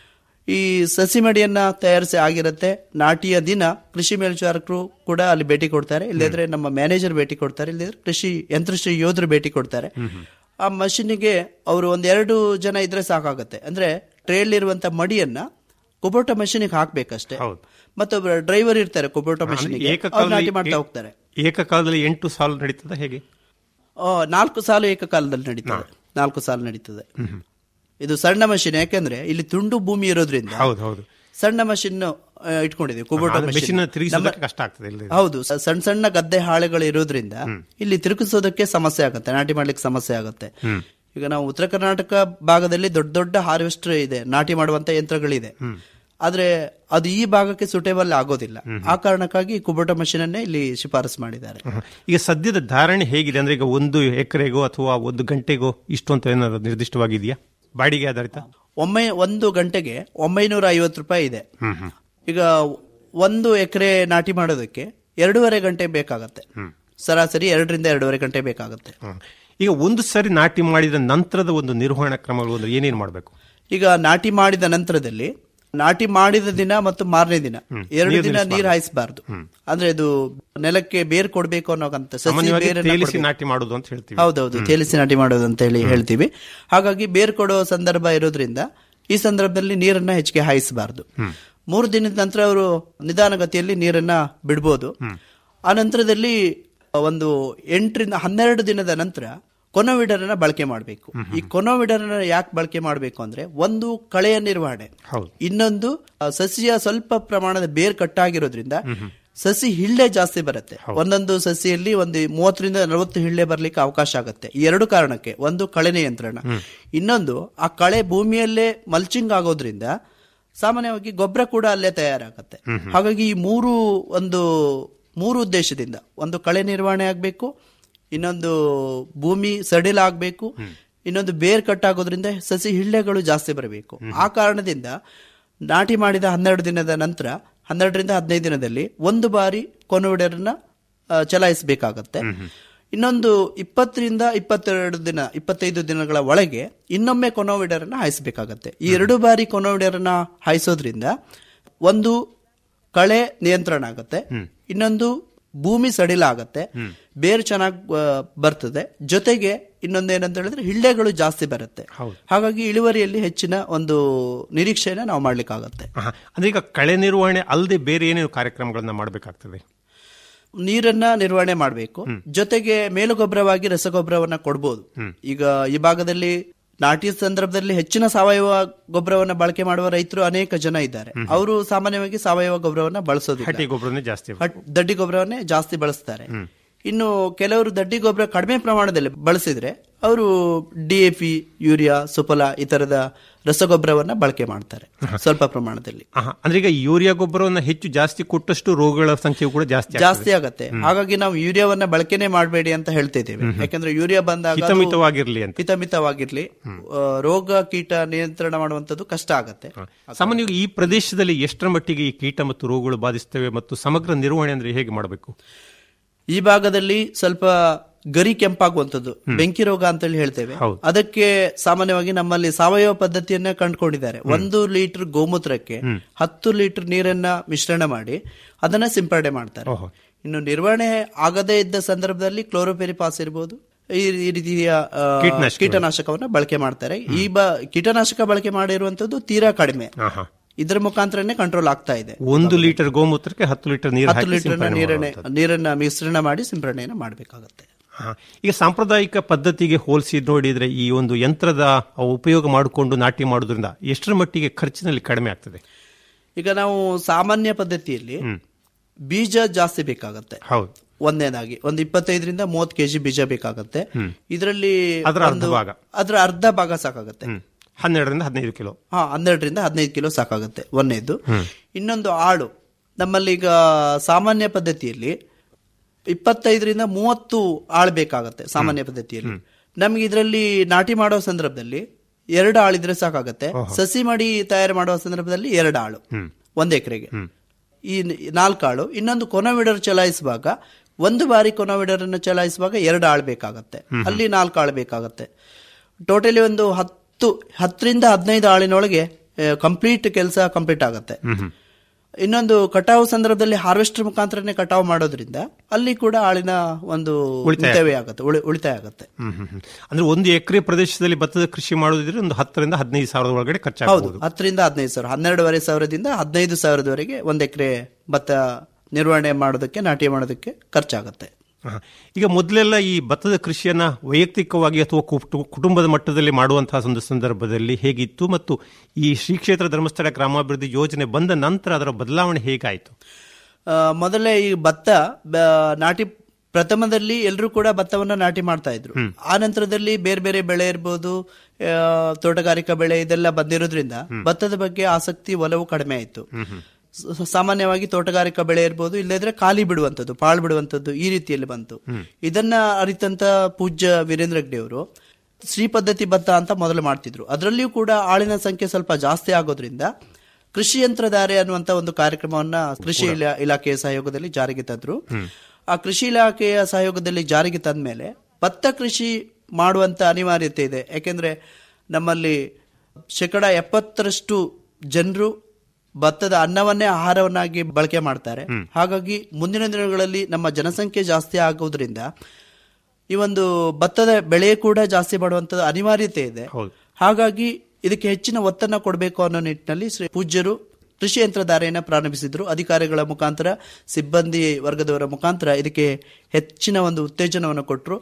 ಈ ಸಸಿ ಮಡಿಯನ್ನ ತಯಾರಿಸಿ ಆಗಿರುತ್ತೆ ನಾಟಿಯ ದಿನ ಕೃಷಿ ಮೇಲ್ವಿಚಾರಕರು ಕೂಡ ಅಲ್ಲಿ ಭೇಟಿ ಕೊಡ್ತಾರೆ ಇಲ್ಲದ್ರೆ ನಮ್ಮ ಮ್ಯಾನೇಜರ್ ಭೇಟಿ ಕೊಡ್ತಾರೆ ಇಲ್ಲದ್ರೆ ಕೃಷಿ ಯಂತ್ರಶ್ರೀ ಯೋಧರು ಭೇಟಿ ಕೊಡ್ತಾರೆ ಆ ಮಷಿನ್ಗೆ ಅವರು ಒಂದೆರಡು ಜನ ಇದ್ರೆ ಸಾಕಾಗತ್ತೆ ಅಂದ್ರೆ ಟ್ರೇಲಿರುವಂತ ಮಡಿಯನ್ನ ಕುಬೋಟ ಮಷಿನ್ಗೆ ಹಾಕ್ಬೇಕಷ್ಟೇ ಮತ್ತೊಬ್ಬ ಡ್ರೈವರ್ ಇರ್ತಾರೆ ಕುಬೋಟ ಮಷಿನ್ಗೆ ಅವ್ರು ನಾಟಿ ಮಾಡ್ತಾ ಹೋಗ್ತಾರೆ ಏಕಕಾಲದಲ್ಲಿ ಎಂಟು ಸಾಲು ನಡೀತದ ಹೇಗೆ ಆ, ನಾಲ್ಕು ಸಾಲು ಏಕಕಾಲದಲ್ಲಿ ನಡೀತದೆ ನಾಲ್ಕು ಸಾಲು ನಡೀತದೆ ಇದು ಸಣ್ಣ ಮಷಿನ್ ಯಾಕೆಂದ್ರೆ ಇಲ್ಲಿ ತುಂಡು ಭೂಮಿ ಇರೋದ್ರಿಂದ ಹೌದು ಹೌದು ಸಣ್ಣ ಮಷಿನ್ ಇಟ್ಕೊಂಡಿದ್ದೀವಿ ಕುಬೋಟ ಅದು machine. machine ನ ತಿರುಗಿಸೋದಕ್ಕೆ ನಮ್ಮ- ಕಷ್ಟ ಆಗ್ತದೆ ಇಲ್ಲದಿದ್ರೆ. ಹೌದು ಸ- ಸಣ್ಣ ಸಣ್ಣ ಗದ್ದೆ ಹಾಳೆಗಳು ಇರೋದ್ರಿಂದ ಇಲ್ಲಿ ತಿರುಗಿಸೋದಕ್ಕೆ ಸಮಸ್ಯೆ ಆಗುತ್ತೆ ನಾಟಿ ಮಾಡ್ಲಿಕ್ಕೆ ಸಮಸ್ಯೆ ಆಗುತ್ತೆ ಈಗ ನಾವು ಉತ್ತರ ಕರ್ನಾಟಕ ಭಾಗದಲ್ಲಿ ದೊಡ್ಡ ದೊಡ್ಡ ಹಾರ್ವೆಸ್ಟರ್ ಇದೆ ನಾಟಿ ಮಾಡುವಂತ ಯಂತ್ರಗಳಿದೆ ಆದ್ರೆ ಅದು ಈ ಭಾಗಕ್ಕೆ ಸುಟೇಬಲ್ ಆಗೋದಿಲ್ಲ ಆ ಕಾರಣಕ್ಕಾಗಿ ಕುಬೋಟ ಮಷಿನ್ ಅನ್ನೇ ಇಲ್ಲಿ ಶಿಫಾರಸು ಮಾಡಿದ್ದಾರೆ ಈಗ ಸದ್ಯದ ಧಾರಣೆ ಹೇಗಿದೆ ಅಂದ್ರೆ ಈಗ ಒಂದು ಎಕರೆಗೋ ಅಥವಾ ಒಂದು ಗಂಟೆಗೋ ಇಷ್ಟು ಅಂತ ಏನಾದ್ರು ನಿರ್ದಿಷ್ಟವಾಗಿದೆಯಾ ಬಾಡಿಗೆ ಆಧಾರಿತ ಒಮ್ಮೆ ಒಂದು ಗಂಟೆಗೆ ಒಂಬೈನೂರ ಐವತ್ತು ರೂಪಾಯಿ ಇದೆ ಈಗ ಒಂದು ಎಕರೆ ನಾಟಿ ಮಾಡೋದಕ್ಕೆ ಎರಡೂವರೆ ಗಂಟೆ ಬೇಕಾಗತ್ತೆ ಸರಾಸರಿ ಎರಡರಿಂದ ಎರಡೂವರೆ ಗಂಟೆ ಬೇಕಾಗುತ್ತೆ ಈಗ ಒಂದು ಸರಿ ನಾಟಿ ಮಾಡಿದ ನಂತರದ ಒಂದು ನಿರ್ವಹಣಾ ಕ್ರಮಗಳು ಅಂದ್ರೆ ಏನೇನು ಮಾಡಬೇಕು ಈಗ ನಾಟಿ ಮಾಡಿದ ನಂತರದಲ್ಲಿ ನಾಟಿ ಮಾಡಿದ ದಿನ ಮತ್ತು ಮಾರನೇ ದಿನ ಎರಡು ನೀರು ದಿನ ನಿಲ್ಲಿಸ್ಬಾರ್ದು. ನೀರು ಹಾಯಿಸಬಾರ್ದು ಅಂದ್ರೆ ಇದು ನೆಲಕ್ಕೆ ಬೇರ್ ಕೊಡ್ಬೇಕು ಅನ್ನೋಕಂತ ಸಸಿ ಸಾಮಾನ್ಯವಾಗಿ ಬೇರನ್ನ ತೇಲಿಸಿ ಕೊಡ್ಬೇಕು. ನಾಟಿ ಮಾಡುದು ಅಂತ ಹೇಳ್ತೀವಿ ಹೌದೌದು ತೇಲಿಸಿ ನಾಟಿ ಮಾಡೋದು ಅಂತ ಹೇಳಿ ಹೇಳ್ತೀವಿ ಹಾಗಾಗಿ ಬೇರ್ ಕೊಡೋ ಸಂದರ್ಭ ಇರೋದ್ರಿಂದ ಈ ಸಂದರ್ಭದಲ್ಲಿ ನೀರನ್ನ ಹೆಚ್ಚಿಗೆ ಹಾಯಿಸಬಾರ್ದು ಮೂರು ದಿನದ ನಂತರ ಅವರು ನಿಧಾನಗತಿಯಲ್ಲಿ ನೀರನ್ನ ಬಿಡ್ಬೋದು ಆ ನಂತರದಲ್ಲಿ ಒಂದು ಎಂಟರಿಂದ ಹನ್ನೆರಡು ದಿನದ ನಂತರ ಕೊನೋವಿಡರನ್ನ ಬಳಕೆ ಮಾಡಬೇಕು ಈ ಕೊನೋವಿಡರನ್ನ ಯಾಕೆ ಬಳಕೆ ಮಾಡಬೇಕು ಅಂದ್ರೆ ಒಂದು ಕಳೆಯ ನಿರ್ವಹಣೆ ಹೌದು ಇನ್ನೊಂದು ಆ, ಸಸಿಯ ಸ್ವಲ್ಪ ಪ್ರಮಾಣದ ಬೇರ್ ಕಟ್ಟಾಗಿರೋದ್ರಿಂದ ಸಸಿ ಹಿಳ್ಳೆ ಜಾಸ್ತಿ ಬರುತ್ತೆ ಒಂದೊಂದು ಸಸಿಯಲ್ಲಿ ಒಂದು ಮೂವತ್ತರಿಂದ ನಲವತ್ತು ಹಿಳ್ಳೆ ಬರ್ಲಿಕ್ಕೆ ಅವಕಾಶ ಆಗುತ್ತೆ ಈ ಎರಡು ಕಾರಣಕ್ಕೆ ಒಂದು ಕಳೆ ನಿಯಂತ್ರಣ ಇನ್ನೊಂದು ಆ ಕಳೆ ಭೂಮಿಯಲ್ಲೇ ಮಲ್ಚಿಂಗ್ ಆಗೋದ್ರಿಂದ ಸಾಮಾನ್ಯವಾಗಿ ಗೊಬ್ಬರ ಕೂಡ ಅಲ್ಲೇ ತಯಾರಾಗುತ್ತೆ ಹಾಗಾಗಿ ಈ ಮೂರು ಒಂದು ಮೂರು ಉದ್ದೇಶದಿಂದ ಒಂದು ಕಳೆ ನಿರ್ವಹಣೆ ಆಗಬೇಕು ಇನ್ನೊಂದು ಭೂಮಿ ಸಡಿಲ ಆಗಬೇಕು ಇನ್ನೊಂದು ಬೇರ್ ಕಟ್ಟಾಗೋದ್ರಿಂದ ಸಸಿ ಹಿಳ್ಳೆಗಳು ಜಾಸ್ತಿ ಬರಬೇಕು ಆ ಕಾರಣದಿಂದ ನಾಟಿ ಮಾಡಿದ ಹನ್ನೆರಡು ದಿನದ ನಂತರ ಹನ್ನೆರಡರಿಂದ ಹದಿನೈದು ದಿನದಲ್ಲಿ ಒಂದು ಬಾರಿ ಕೊನೋವಿಡರ್ನ ಚಲಾಯಿಸಬೇಕಾಗತ್ತೆ ಇನ್ನೊಂದು ಇಪ್ಪತ್ತರಿಂದ ಇಪ್ಪತ್ತೆರಡು ದಿನ ಇಪ್ಪತ್ತೈದು ದಿನಗಳ ಒಳಗೆ ಇನ್ನೊಮ್ಮೆ ಕೊನೋವಿಡರ್ನ ಹಾಯಿಸಬೇಕಾಗತ್ತೆ ಈ ಎರಡು ಬಾರಿ ಕೊನೋವಿಡರ್ನ ಹಾಯಿಸೋದ್ರಿಂದ ಒಂದು ಕಳೆ ನಿಯಂತ್ರಣ ಆಗುತ್ತೆ ಇನ್ನೊಂದು ಭೂಮಿ ಸಡಿಲ ಆಗತ್ತೆ ಬೇರು ಚೆನ್ನಾಗಿ ಬರ್ತದೆ ಜೊತೆಗೆ ಇನ್ನೊಂದೇನಂತ ಹೇಳಿದ್ರೆ ಹಿಳ್ಳೆಗಳು ಜಾಸ್ತಿ ಬರುತ್ತೆ ಹಾಗಾಗಿ ಇಳುವರಿಯಲ್ಲಿ ಹೆಚ್ಚಿನ ಒಂದು ನಿರೀಕ್ಷೆನ ನಾವು ಮಾಡ್ಲಿಕ್ಕಾಗತ್ತೆ ಆಹಾ. ಅಂದ್ರೆ ಈಗ ಕಳೆ ನಿರ್ವಹಣೆ ಅಲ್ಲದೆ ಬೇರೆ ಏನೇನು ಕಾರ್ಯಕ್ರಮಗಳನ್ನ ಮಾಡಬೇಕಾಗ್ತದೆ ನೀರನ್ನ ನಿರ್ವಹಣೆ ಮಾಡಬೇಕು ಜೊತೆಗೆ ಮೇಲುಗೊಬ್ಬರವಾಗಿ ರಸಗೊಬ್ಬರವನ್ನ ಕೊಡ್ಬೋದು ಈಗ ಈ ಭಾಗದಲ್ಲಿ ನಾಟಿ ಸಂದರ್ಭದಲ್ಲಿ ಹೆಚ್ಚಿನ ಸಾವಯವ ಗೊಬ್ಬರವನ್ನ ಬಳಕೆ ಮಾಡುವ ರೈತರು ಅನೇಕ ಜನ ಇದ್ದಾರೆ ಅವರು ಸಾಮಾನ್ಯವಾಗಿ ಸಾವಯವ ಗೊಬ್ಬರವನ್ನ ಬಳಸೋದಿಲ್ಲ ಹಟ್ಟಿ ಗೊಬ್ಬರನೇ ಜಾಸ್ತಿ ಹಟ್- ದಡ್ಡಿ ಗೊಬ್ಬರವನ್ನೇ ಜಾಸ್ತಿ ಬಳಸ್ತಾರೆ ಇನ್ನು ಕೆಲವರು ದಡ್ಡಿ ಗೊಬ್ಬರ ಕಡಿಮೆ ಪ್ರಮಾಣದಲ್ಲಿ ಬಳಸಿದ್ರೆ ಅವರು ಡಿಎಪಿ ಯೂರಿಯಾ ಸುಫಲ ಈ ತರದ ರಸಗೊಬ್ಬರವನ್ನ ಬಳಕೆ ಮಾಡ್ತಾರೆ ಸ್ವಲ್ಪ ಪ್ರಮಾಣದಲ್ಲಿ ಆಹಾ. ಅಂದ್ರೆ ಈಗ ಯೂರಿಯಾ ಗೊಬ್ಬರವನ್ನ ಹೆಚ್ಚು ಜಾಸ್ತಿ ಕೊಟ್ಟಷ್ಟು ರೋಗಗಳ ಸಂಖ್ಯೆ ಕೂಡ ಜಾಸ್ತಿ ಆಗ್ತದೆ. ಜಾಸ್ತಿ ಆಗತ್ತೆ ಹಾಗಾಗಿ ನಾವು ಯೂರಿಯಾವನ್ನ ಬಳಕೆನೆ ಮಾಡಬೇಡಿ ಅಂತ ಹೇಳ್ತಿದ್ದೇವೆ ಯಾಕಂದ್ರೆ ಯೂರಿಯಾ ಬಂದಾಗ ಅದು ಹಿತಮಿತವಾಗಿರ್ಲಿ ಅಂತ ಹಿತಮಿತವಾಗಿರ್ಲಿ ಆ, ರೋಗ ಕೀಟ ನಿಯಂತ್ರಣ ಮಾಡುವಂತದ್ದು ಕಷ್ಟ ಆಗತ್ತೆ ಸಾಮಾನ್ಯವಾಗಿ ಈ ಪ್ರದೇಶದಲ್ಲಿ ಎಷ್ಟರ ಮಟ್ಟಿಗೆ ಈ ಕೀಟ ಮತ್ತು ರೋಗಗಳು ಬಾಧಿಸ್ತವೆ ಮತ್ತು ಸಮಗ್ರ ನಿರ್ವಹಣೆ ಅಂದ್ರೆ ಹೇಗೆ ಮಾಡಬೇಕು ಈ ಭಾಗದಲ್ಲಿ ಸ್ವಲ್ಪ ಗರಿ ಕೆಂಪಾಗುವಂತದ್ದು ಬೆಂಕಿ ರೋಗ ಅಂತ ಹೇಳಿ ಹೇಳ್ತೇವೆ ಅದಕ್ಕೆ ಸಾಮಾನ್ಯವಾಗಿ ನಮ್ಮಲ್ಲಿ ಸಾವಯವ ಪದ್ಧತಿಯನ್ನ ಕಂಡುಕೊಂಡಿದ್ದಾರೆ ಒಂದು ಲೀಟರ್ ಗೋಮೂತ್ರಕ್ಕೆ ಹತ್ತು ಲೀಟರ್ ನೀರನ್ನ ಮಿಶ್ರಣ ಮಾಡಿ ಅದನ್ನ ಸಿಂಪರಣೆ ಮಾಡ್ತಾರೆ ಇನ್ನು ನಿರ್ವಹಣೆ ಆಗದೇ ಇದ್ದ ಸಂದರ್ಭದಲ್ಲಿ ಕ್ಲೋರೋಪೆರಿಪಾಸ್ ಇರಬಹುದು ಈ ಈ ರೀತಿಯ ಆ, ಕೀಟನಾಶಕಗಳು. ಕೀಟನಾಶಕವನ್ನ ಬಳಕೆ ಮಾಡ್ತಾರೆ ಈ ಬ ಕೀಟನಾಶಕ ಬಳಕೆ ಮಾಡಿರುವಂತದ್ದು ತೀರಾ ಕಡಿಮೆ ಆಹಾ. ಇದರ ಮುಖಾಂತರನೇ ಕಂಟ್ರೋಲ್ ಆಗ್ತಾ ಇದೆ ಒಂದು ಲೀಟರ್ ಗೋಮೂತ್ರಕ್ಕೆ ಹತ್ತು ಲೀಟರ್ ನೀರು ಹತ್ತು ಹಾಕಿ ಲೀಟರ್ ಸಿಂಪಡಣೆ ನೀರನ್ನೇ ಮಾಡುವಂಥದ್ದು. ನೀರನ್ನ ಮಿಶ್ರಣ ಮಾಡಿ ಸಿಂಪರಣೆಯನ್ನು ಮಾಡಬೇಕಾಗುತ್ತೆ ಹಾ. ಈಗ ಸಾಂಪ್ರದಾಯಿಕ ಪದ್ಧತಿಗೆ ಹೋಲಿಸಿ ನೋಡಿದ್ರೆ ಈ ಒಂದು ಯಂತ್ರದ ಉಪಯೋಗ ಮಾಡಿಕೊಂಡು ನಾಟಿ ಮಾಡೋದ್ರಿಂದ ಎಷ್ಟರ ಮಟ್ಟಿಗೆ ಖರ್ಚಿನಲ್ಲಿ ಕಡಿಮೆ ಆಗ್ತದೆ ಈಗ ನಾವು ಸಾಮಾನ್ಯ ಪದ್ಧತಿಯಲ್ಲಿ ಬೀಜ ಜಾಸ್ತಿ ಬೇಕಾಗತ್ತೆ ಹೌದು ಒಂದನೇದಾಗಿ ಒಂದು ಇಪ್ಪತ್ತೈದರಿಂದ ಮೂವತ್ತು ಕೆಜಿ ಬೀಜ ಬೇಕಾಗತ್ತೆ ಹ್ಮ್. ಇದರಲ್ಲಿ ಅದರ ಅರ್ಧ ಒಂದು- ಭಾಗ. ಅದರ ಅರ್ಧ ಭಾಗ ಸಾಕಾಗತ್ತೆ ಹ್ಮ್. ಹನ್ನೆರಡರಿಂದ ಹದಿನೈದು ಕಿಲೋ ಹಾ ಹನ್ನೆರಡರಿಂದ ಹದಿನೈದು ಕಿಲೋ ಸಾಕಾಗುತ್ತೆ ಒಂದನೇದು ಹ್ಮ್. ಇನ್ನೊಂದು ಆಳು ನಮ್ಮಲ್ಲಿ ಈಗ ಸಾಮಾನ್ಯ ಪದ್ಧತಿಯಲ್ಲಿ ಇಪ್ಪತ್ತೈದರಿಂದ ಮೂವತ್ತು ಆಳು ಬೇಕಾಗತ್ತೆ ಸಾಮಾನ್ಯ ಪದ್ಧತಿಯಲ್ಲಿ ನಮ್ಗೆ ಇದರಲ್ಲಿ ನಾಟಿ ಮಾಡೋ ಸಂದರ್ಭದಲ್ಲಿ ಎರಡು ಆಳಿದ್ರೆ ಸಾಕಾಗತ್ತೆ ಸಸಿ ಮಾಡಿ ತಯಾರು ಮಾಡುವ ಸಂದರ್ಭದಲ್ಲಿ ಎರಡು ಆಳು ಹ್ಮ್. ಒಂದ್ ಎಕರೆಗೆ ಈ ನ- ನಾಲ್ಕು ಆಳು ಇನ್ನೊಂದು ಕೊನವಿಡರ್ ಚಲಾಯಿಸುವಾಗ ಒಂದು ಬಾರಿ ಕೊನವಿಡರ್ ಅನ್ನು ಚಲಾಯಿಸುವಾಗ ಎರಡು ಆಳು ಬೇಕಾಗತ್ತೆ ಅಲ್ಲಿ ನಾಲ್ಕು ಆಳು ಬೇಕಾಗತ್ತೆ ಟೋಟಲಿ ಒಂದು ಹತ್ತು ಹತ್ತರಿಂದ ಹದಿನೈದು ಆಳಿನೊಳಗೆ ಕಂಪ್ಲೀಟ್ ಕೆಲಸ ಕಂಪ್ಲೀಟ್ ಆಗುತ್ತೆ ಇನ್ನೊಂದು ಕಟಾವು ಸಂದರ್ಭದಲ್ಲಿ ಹಾರ್ವೆಸ್ಟರ್ ಮುಖಾಂತರನೇ ಕಟಾವು ಮಾಡೋದ್ರಿಂದ ಅಲ್ಲಿ ಕೂಡ ಆಳಿನ ಒಂದು ಉಳಿತಾಯ. ಮಿತವ್ಯಯ ಆಗುತ್ತೆ ಉಳಿ- ಉಳಿತಾಯ ಆಗುತ್ತೆ ಹ್ಮ್ ಹ್ಮ್ ಹ್ಮ್. ಅಂದ್ರೆ ಒಂದು ಎಕರೆ ಪ್ರದೇಶದಲ್ಲಿ ಭತ್ತದ ಕೃಷಿ ಮಾಡೋದಿದ್ರೆ ಒಂದು ಹತ್ತರಿಂದ ಹದಿನೈದು ಸಾವಿರದ ಒಳಗಡೆ ಹೌದು ಖರ್ಚಾಗಬಹುದು ಹತ್ತರಿಂದ ಹದಿನೈದು ಸಾವಿರ ಹನ್ನೆರಡುವರೆ ಸಾವಿರದಿಂದ ಹದಿನೈದು ಸಾವಿರದವರೆಗೆ ಒಂದ್ ಎಕರೆ ಭತ್ತ ನಿರ್ವಹಣೆ ಮಾಡೋದಕ್ಕೆ ನಾಟಿ ಮಾಡೋದಕ್ಕೆ ಖರ್ಚಾಗುತ್ತೆ ಆಹಾ. ಈಗ ಮೊದಲೆಲ್ಲ ಈ ಭತ್ತದ ಕೃಷಿಯನ್ನ ವೈಯಕ್ತಿಕವಾಗಿ ಅಥವಾ ಕುಟು- ಕುಟುಂಬದ ಮಟ್ಟದಲ್ಲಿ ಮಾಡುವಂತಹ ಒಂದು ಸಂದರ್ಭದಲ್ಲಿ ಹೇಗಿತ್ತು ಮತ್ತು ಈ ಶ್ರೀ ಕ್ಷೇತ್ರ ಧರ್ಮಸ್ಥಳ ಗ್ರಾಮಾಭಿವೃದ್ಧಿ ಯೋಜನೆ ಬಂದ ನಂತರ ಅದರ ಬದಲಾವಣೆ ಹೇಗಾಯಿತು ಆ, ಮೊದಲೇ ಈ ಭತ್ತ ಬ- ನಾಟಿ ಪ್ರಥಮದಲ್ಲಿ ಎಲ್ಲರೂ ಕೂಡ ಭತ್ತವನ್ನ ನಾಟಿ ಮಾಡ್ತಾ ಇದ್ರು ಆ ನಂತರದಲ್ಲಿ ಬೇರೆ ಬೇರೆ ಬೆಳೆ ಇರ್ಬೋದು ಆ, ತೋಟಗಾರಿಕಾ ಬೆಳೆ ಇದೆಲ್ಲ ಬಂದಿರೋದ್ರಿಂದ ಭತ್ತದ ಬಗ್ಗೆ ಆಸಕ್ತಿ ಒಲವು ಕಡಿಮೆ ಆಯಿತು ಸ- ಸಾಮಾನ್ಯವಾಗಿ ತೋಟಗಾರಿಕಾ ಬೆಳೆ ಇರ್ಬೋದು ಇಲ್ಲದ್ರೆ ಖಾಲಿ ಬಿಡುವಂಥದ್ದು ಪಾಳು ಬಿಡುವಂಥದ್ದು ಈ ರೀತಿಯಲ್ಲಿ ಬಂತು ಇದನ್ನ ಅರಿತಂತ ಪೂಜ್ಯ ವೀರೇಂದ್ರ ಹೆಗ್ಡೆ ಅವರು ಶ್ರೀ ಪದ್ಧತಿ ಭತ್ತ ಅಂತ ಮೊದಲು ಮಾಡ್ತಿದ್ರು ಅದರಲ್ಲಿಯೂ ಕೂಡ ಆಳಿನ ಸಂಖ್ಯೆ ಸ್ವಲ್ಪ ಜಾಸ್ತಿ ಆಗೋದ್ರಿಂದ ಕೃಷಿ ಯಂತ್ರಧಾರೆ ಅನ್ನುವಂತ ಒಂದು ಕಾರ್ಯಕ್ರಮವನ್ನ ಕೃಷಿ ಇಲಾ- ಇಲಾಖೆಯ ಸಹಯೋಗದಲ್ಲಿ ಜಾರಿಗೆ ತಂದ್ರು ಆ ಕೃಷಿ ಇಲಾಖೆಯ ಸಹಯೋಗದಲ್ಲಿ ಜಾರಿಗೆ ತಂದ ಮೇಲೆ ಭತ್ತ ಕೃಷಿ ಮಾಡುವಂತ ಅನಿವಾರ್ಯತೆ ಇದೆ ಯಾಕೆಂದ್ರೆ ನಮ್ಮಲ್ಲಿ ಶೇಕಡ ಎಪ್ಪತ್ತರಷ್ಟು ಜನರು ಭತ್ತದ ಅನ್ನವನ್ನೇ ಆಹಾರವನ್ನಾಗಿ ಬಳಕೆ ಮಾಡ್ತಾರೆ ಹಾಗಾಗಿ ಮುಂದಿನ ದಿನಗಳಲ್ಲಿ ನಮ್ಮ ಜನಸಂಖ್ಯೆ ಜಾಸ್ತಿ ಆಗೋದ್ರಿಂದ ಈ ಒಂದು ಭತ್ತದ ಬೆಳೆ ಕೂಡ ಜಾಸ್ತಿ ಮಾಡುವಂತದ್ದು ಅನಿವಾರ್ಯತೆ ಇದೆ ಹೌದು. ಹಾಗಾಗಿ ಇದಕ್ಕೆ ಹೆಚ್ಚಿನ ಒತ್ತನ್ನ ಕೊಡಬೇಕು ಅನ್ನೋ ನಿಟ್ಟಿನಲ್ಲಿ ಶ್ರೀ ಪೂಜ್ಯರು ಕೃಷಿ ಯಂತ್ರಧಾರೆಯನ್ನ ಪ್ರಾರಂಭಿಸಿದ್ರು ಅಧಿಕಾರಿಗಳ ಮುಖಾಂತರ ಸಿಬ್ಬಂದಿ ವರ್ಗದವರ ಮುಖಾಂತರ ಇದಕ್ಕೆ ಹೆಚ್ಚಿನ ಒಂದು ಉತ್ತೇಜನವನ್ನು ಕೊಟ್ಟರು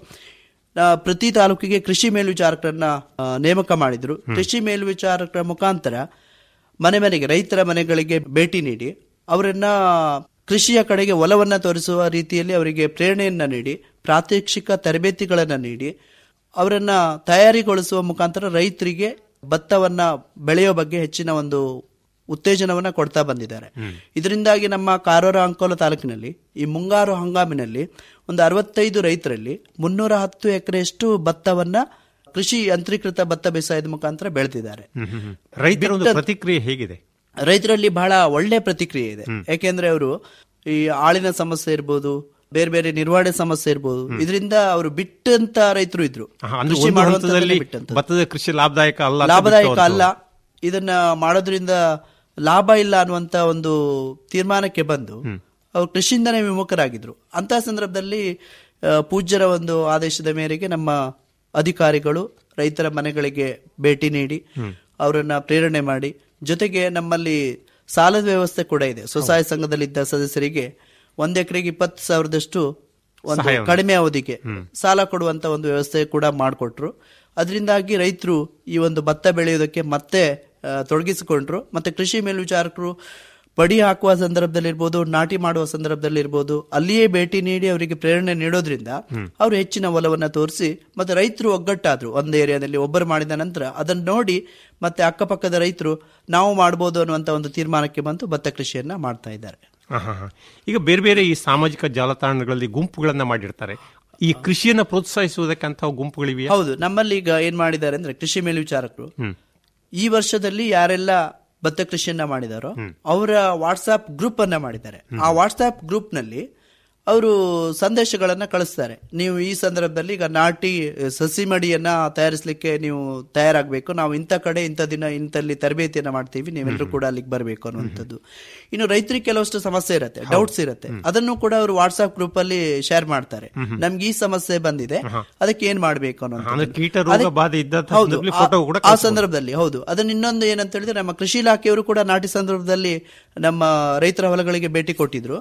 ಪ್ರತಿ ತಾಲೂಕಿಗೆ ಕೃಷಿ ಮೇಲ್ವಿಚಾರಕರನ್ನ ಆ, ನೇಮಕ ಮಾಡಿದ್ರು ಕೃಷಿ ಮೇಲ್ವಿಚಾರಕರ ಮುಖಾಂತರ ಮನೆ ಮನೆಗೆ ರೈತರ ಮನೆಗಳಿಗೆ ಭೇಟಿ ನೀಡಿ ಅವರನ್ನ ಕೃಷಿಯ ಕಡೆಗೆ ಒಲವನ್ನ ತೋರಿಸುವ ರೀತಿಯಲ್ಲಿ ಅವರಿಗೆ ಪ್ರೇರಣೆಯನ್ನ ನೀಡಿ ಪ್ರಾತ್ಯಕ್ಷಿಕ ತರಬೇತಿಗಳನ್ನ ನೀಡಿ ಅವರನ್ನ ತಯಾರಿಗೊಳಿಸುವ ಮುಖಾಂತರ ರೈತರಿಗೆ ಭತ್ತವನ್ನ ಬೆಳೆಯೋ ಬಗ್ಗೆ ಹೆಚ್ಚಿನ ಒಂದು ಉತ್ತೇಜನವನ್ನ ಕೊಡ್ತಾ ಬಂದಿದ್ದಾರೆ ಇದರಿಂದಾಗಿ ನಮ್ಮ ಕಾರವಾರ ಅಂಕೋಲ ತಾಲೂಕಿನಲ್ಲಿ ಈ ಮುಂಗಾರು ಹಂಗಾಮಿನಲ್ಲಿ ಒಂದು ಅರವತ್ತೈದು ರೈತರಲ್ಲಿ ಮುನ್ನೂರ ಹತ್ತು ಎಕರೆಯಷ್ಟು ಭತ್ತವನ್ನ ಕೃಷಿ ಯಂತ್ರೀಕೃತ ಭತ್ತ ಬೇಸಾಯದ ಮುಖಾಂತರ ಬೆಳೆದಿದ್ದಾರೆ ಹ್ಮ್ ಹ್ಮ್ ಹ್ಮ್. ರೈತರ ಒಂದು ಬಿಟ್ಟ- ಪ್ರತಿಕ್ರಿಯೆ ಹೇಗಿದೆ ರೈತರಲ್ಲಿ ಬಹಳ ಒಳ್ಳೆ ಪ್ರತಿಕ್ರಿಯೆ ಇದೆ ಯಾಕೆಂದ್ರೆ ಅವರು ಈ ಆಳಿನ ಸಮಸ್ಯೆ ಇರ್ಬೋದು ಬೇರೆ ಬೇರೆ ನಿರ್ವಹಣೆ ಸಮಸ್ಯೆ ಇರ್ಬೋದು ಇದರಿಂದ ಅವರು ಬಿಟ್ಟಂತ ರೈತರು ಇದ್ರು ಆಹಾ, ಅಂದ್ರೆ ಕೃಷಿ ಒಂದು ಮಾಡುವಂತದ್ದನ್ನೇ ಹಂತದಲ್ಲಿ ಬಿಟ್ಟಂತದ್ದು. ಭತ್ತದ ಕೃಷಿ ಲಾಭದಾಯಕ ಅಲ್ಲ ಅಂತ ಲಾಭದಾಯಕ ಬಿಟ್ಟು ಅಲ್ಲ ಅವ್ರು- ಇದನ್ನ ಮಾಡೋದ್ರಿಂದ ಲಾಭ ಇಲ್ಲ ಅನ್ನುವಂತ ಒಂದು ತೀರ್ಮಾನಕ್ಕೆ ಬಂದು ಅವರು ಕೃಷಿಯಿಂದನೇ ವಿಮುಖರಾಗಿದ್ರು ಅಂತ ಸಂದರ್ಭದಲ್ಲಿ ಆ, ಪೂಜ್ಯರ ಒಂದು ಆದೇಶದ ಮೇರೆಗೆ ನಮ್ಮ ಅಧಿಕಾರಿಗಳು ರೈತರ ಮನೆಗಳಿಗೆ ಭೇಟಿ ನೀಡಿ ಅವರನ್ನ ಪ್ರೇರಣೆ ಮಾಡಿ ಜೊತೆಗೆ ನಮ್ಮಲ್ಲಿ ಸಾಲದ ವ್ಯವಸ್ಥೆ ಕೂಡ ಇದೆ ಸ್ವಸಹಾಯ ಸಂಘದಲ್ಲಿದ್ದ ಸದಸ್ಯರಿಗೆ ಒಂದ್ ಎಕರೆಗೆ ಇಪ್ಪತ್ತು ಸಾವಿರದಷ್ಟು ಒಂದು ಸಹಾಯವನ್ನು. ಕಡಿಮೆ ಅವಧಿಗೆ ಸಾಲ ಕೊಡುವಂತ ಒಂದು ವ್ಯವಸ್ಥೆ ಕೂಡ ಮಾಡಿಕೊಟ್ರು ಅದರಿಂದಾಗಿ ರೈತರು ಈ ಒಂದು ಭತ್ತ ಬೆಳೆಯೋದಕ್ಕೆ ಮತ್ತೆ ಆ, ತೊಡಗಿಸಿಕೊಂಡ್ರು ಮತ್ತೆ ಕೃಷಿ ಮೇಲ್ವಿಚಾರಕರು ಪಡಿ ಹಾಕುವ ಸಂದರ್ಭದಲ್ಲಿರ್ಬೋದು ನಾಟಿ ಮಾಡುವ ಸಂದರ್ಭದಲ್ಲಿರ್ಬೋದು ಅಲ್ಲಿಯೇ ಭೇಟಿ ನೀಡಿ ಅವರಿಗೆ ಪ್ರೇರಣೆ ನೀಡೋದ್ರಿಂದ ಅವರು ಹೆಚ್ಚಿನ ಒಲವನ್ನ ತೋರಿಸಿ ಮತ್ತೆ ರೈತರು ಒಗ್ಗಟ್ಟಾದ್ರು ಒಂದು ಏರಿಯಾದಲ್ಲಿ ಒಬ್ಬರು ಮಾಡಿದ ನಂತರ ಅದನ್ನ ನೋಡಿ ಮತ್ತೆ ಅಕ್ಕಪಕ್ಕದ ರೈತರು ನಾವು ಮಾಡ್ಬೋದು ಅನ್ನುವಂತ ಒಂದು ತೀರ್ಮಾನಕ್ಕೆ ಬಂದು ಭತ್ತ ಕೃಷಿಯನ್ನ ಮಾಡ್ತಾ ಇದ್ದಾರೆ ಆಹಾ, ಹಾ. ಈಗ ಬೇರೆ ಬೇರೆ ಈ ಸಾಮಾಜಿಕ ಜಾಲತಾಣಗಳಲ್ಲಿ ಗುಂಪುಗಳನ್ನ ಮಾಡಿರ್ತಾರೆ ಈ ಕೃಷಿಯನ್ನ ಪ್ರೋತ್ಸಾಹಿಸುವುದಕ್ಕೆ ಅಂತ ಗುಂಪುಗಳಿವೆಯಾ ಹೌದು ನಮ್ಮಲ್ಲಿ ಈಗ ಏನ್ ಮಾಡಿದ್ದಾರೆ ಅಂದ್ರೆ ಕೃಷಿ ಮೇಲ್ವಿಚಾರಕರು ಹ್ಮ್. ಈ ವರ್ಷದಲ್ಲಿ ಯಾರೆಲ್ಲ ಭತ್ತ ಕೃಷಿಯನ್ನ ಮಾಡಿದಾರೋ ಅವರ ವಾಟ್ಸ್ಆಪ್ ಗ್ರೂಪ್ ಅನ್ನ ಮಾಡಿದ್ದಾರೆ ಆ ವಾಟ್ಸ್ಆಪ್ ಗ್ರೂಪ್ ನಲ್ಲಿ ಅವರು ಸಂದೇಶಗಳನ್ನ ಕಳಿಸ್ತಾರೆ ನೀವು ಈ ಸಂದರ್ಭದಲ್ಲಿ ಈಗ ನಾಟಿ ಸಸಿ ಮಡಿಯನ್ನ ತಯಾರಿಸಲಿಕ್ಕೆ ನೀವು ತಯಾರಾಗಬೇಕು ನಾವು ಇಂಥ ಕಡೆ ಇಂಥ ದಿನ ಇಂಥಲ್ಲಿ ತರಬೇತಿಯನ್ನ ಮಾಡ್ತೀವಿ ನೀವೆಲ್ಲರೂ ಕೂಡ ಅಲ್ಲಿಗೆ ಬರಬೇಕು ಅನ್ನುವಂಥದ್ದು ಇನ್ನು ರೈತರಿಗೆ ಕೆಲವಷ್ಟು ಸಮಸ್ಯೆ ಇರುತ್ತೆ ಡೌಟ್ಸ್ ಇರುತ್ತೆ ಅದನ್ನು ಕೂಡ ಅವರು ವಾಟ್ಸ್ಆಪ್ ಗ್ರೂಪ್ ಅಲ್ಲಿ ಶೇರ್ ಮಾಡ್ತಾರೆ ನಮ್ಗೆ ಈ ಸಮಸ್ಯೆ ಬಂದಿದೆ ಅದಕ್ಕೆ ಏನ್ ಮಾಡ್ಬೇಕು ಅಂದ್ರೆ ಅನ್ನೋದು ಕೀಟ ರೋಗ ಬಾಧೆ ಇದ್ದಂತಹ ಹೌದು ಸಂದರ್ಭದಲ್ಲಿ ಆ- ಫೋಟೋ ಕೂಡ ಆ ಸಂದರ್ಭದಲ್ಲಿ ಹೌದು ಅದನ್ನ ಇನ್ನೊಂದು ಏನಂತ ಹೇಳಿದ್ರೆ ನಮ್ಮ ಕೃಷಿ ಇಲಾಖೆಯವರು ಕೂಡ ನಾಟಿ ಸಂದರ್ಭದಲ್ಲಿ ನಮ್ಮ ರೈತರ ಹೊಲಗಳಿಗೆ ಭೇಟಿ ಕೊಟ್ಟಿದ್ರು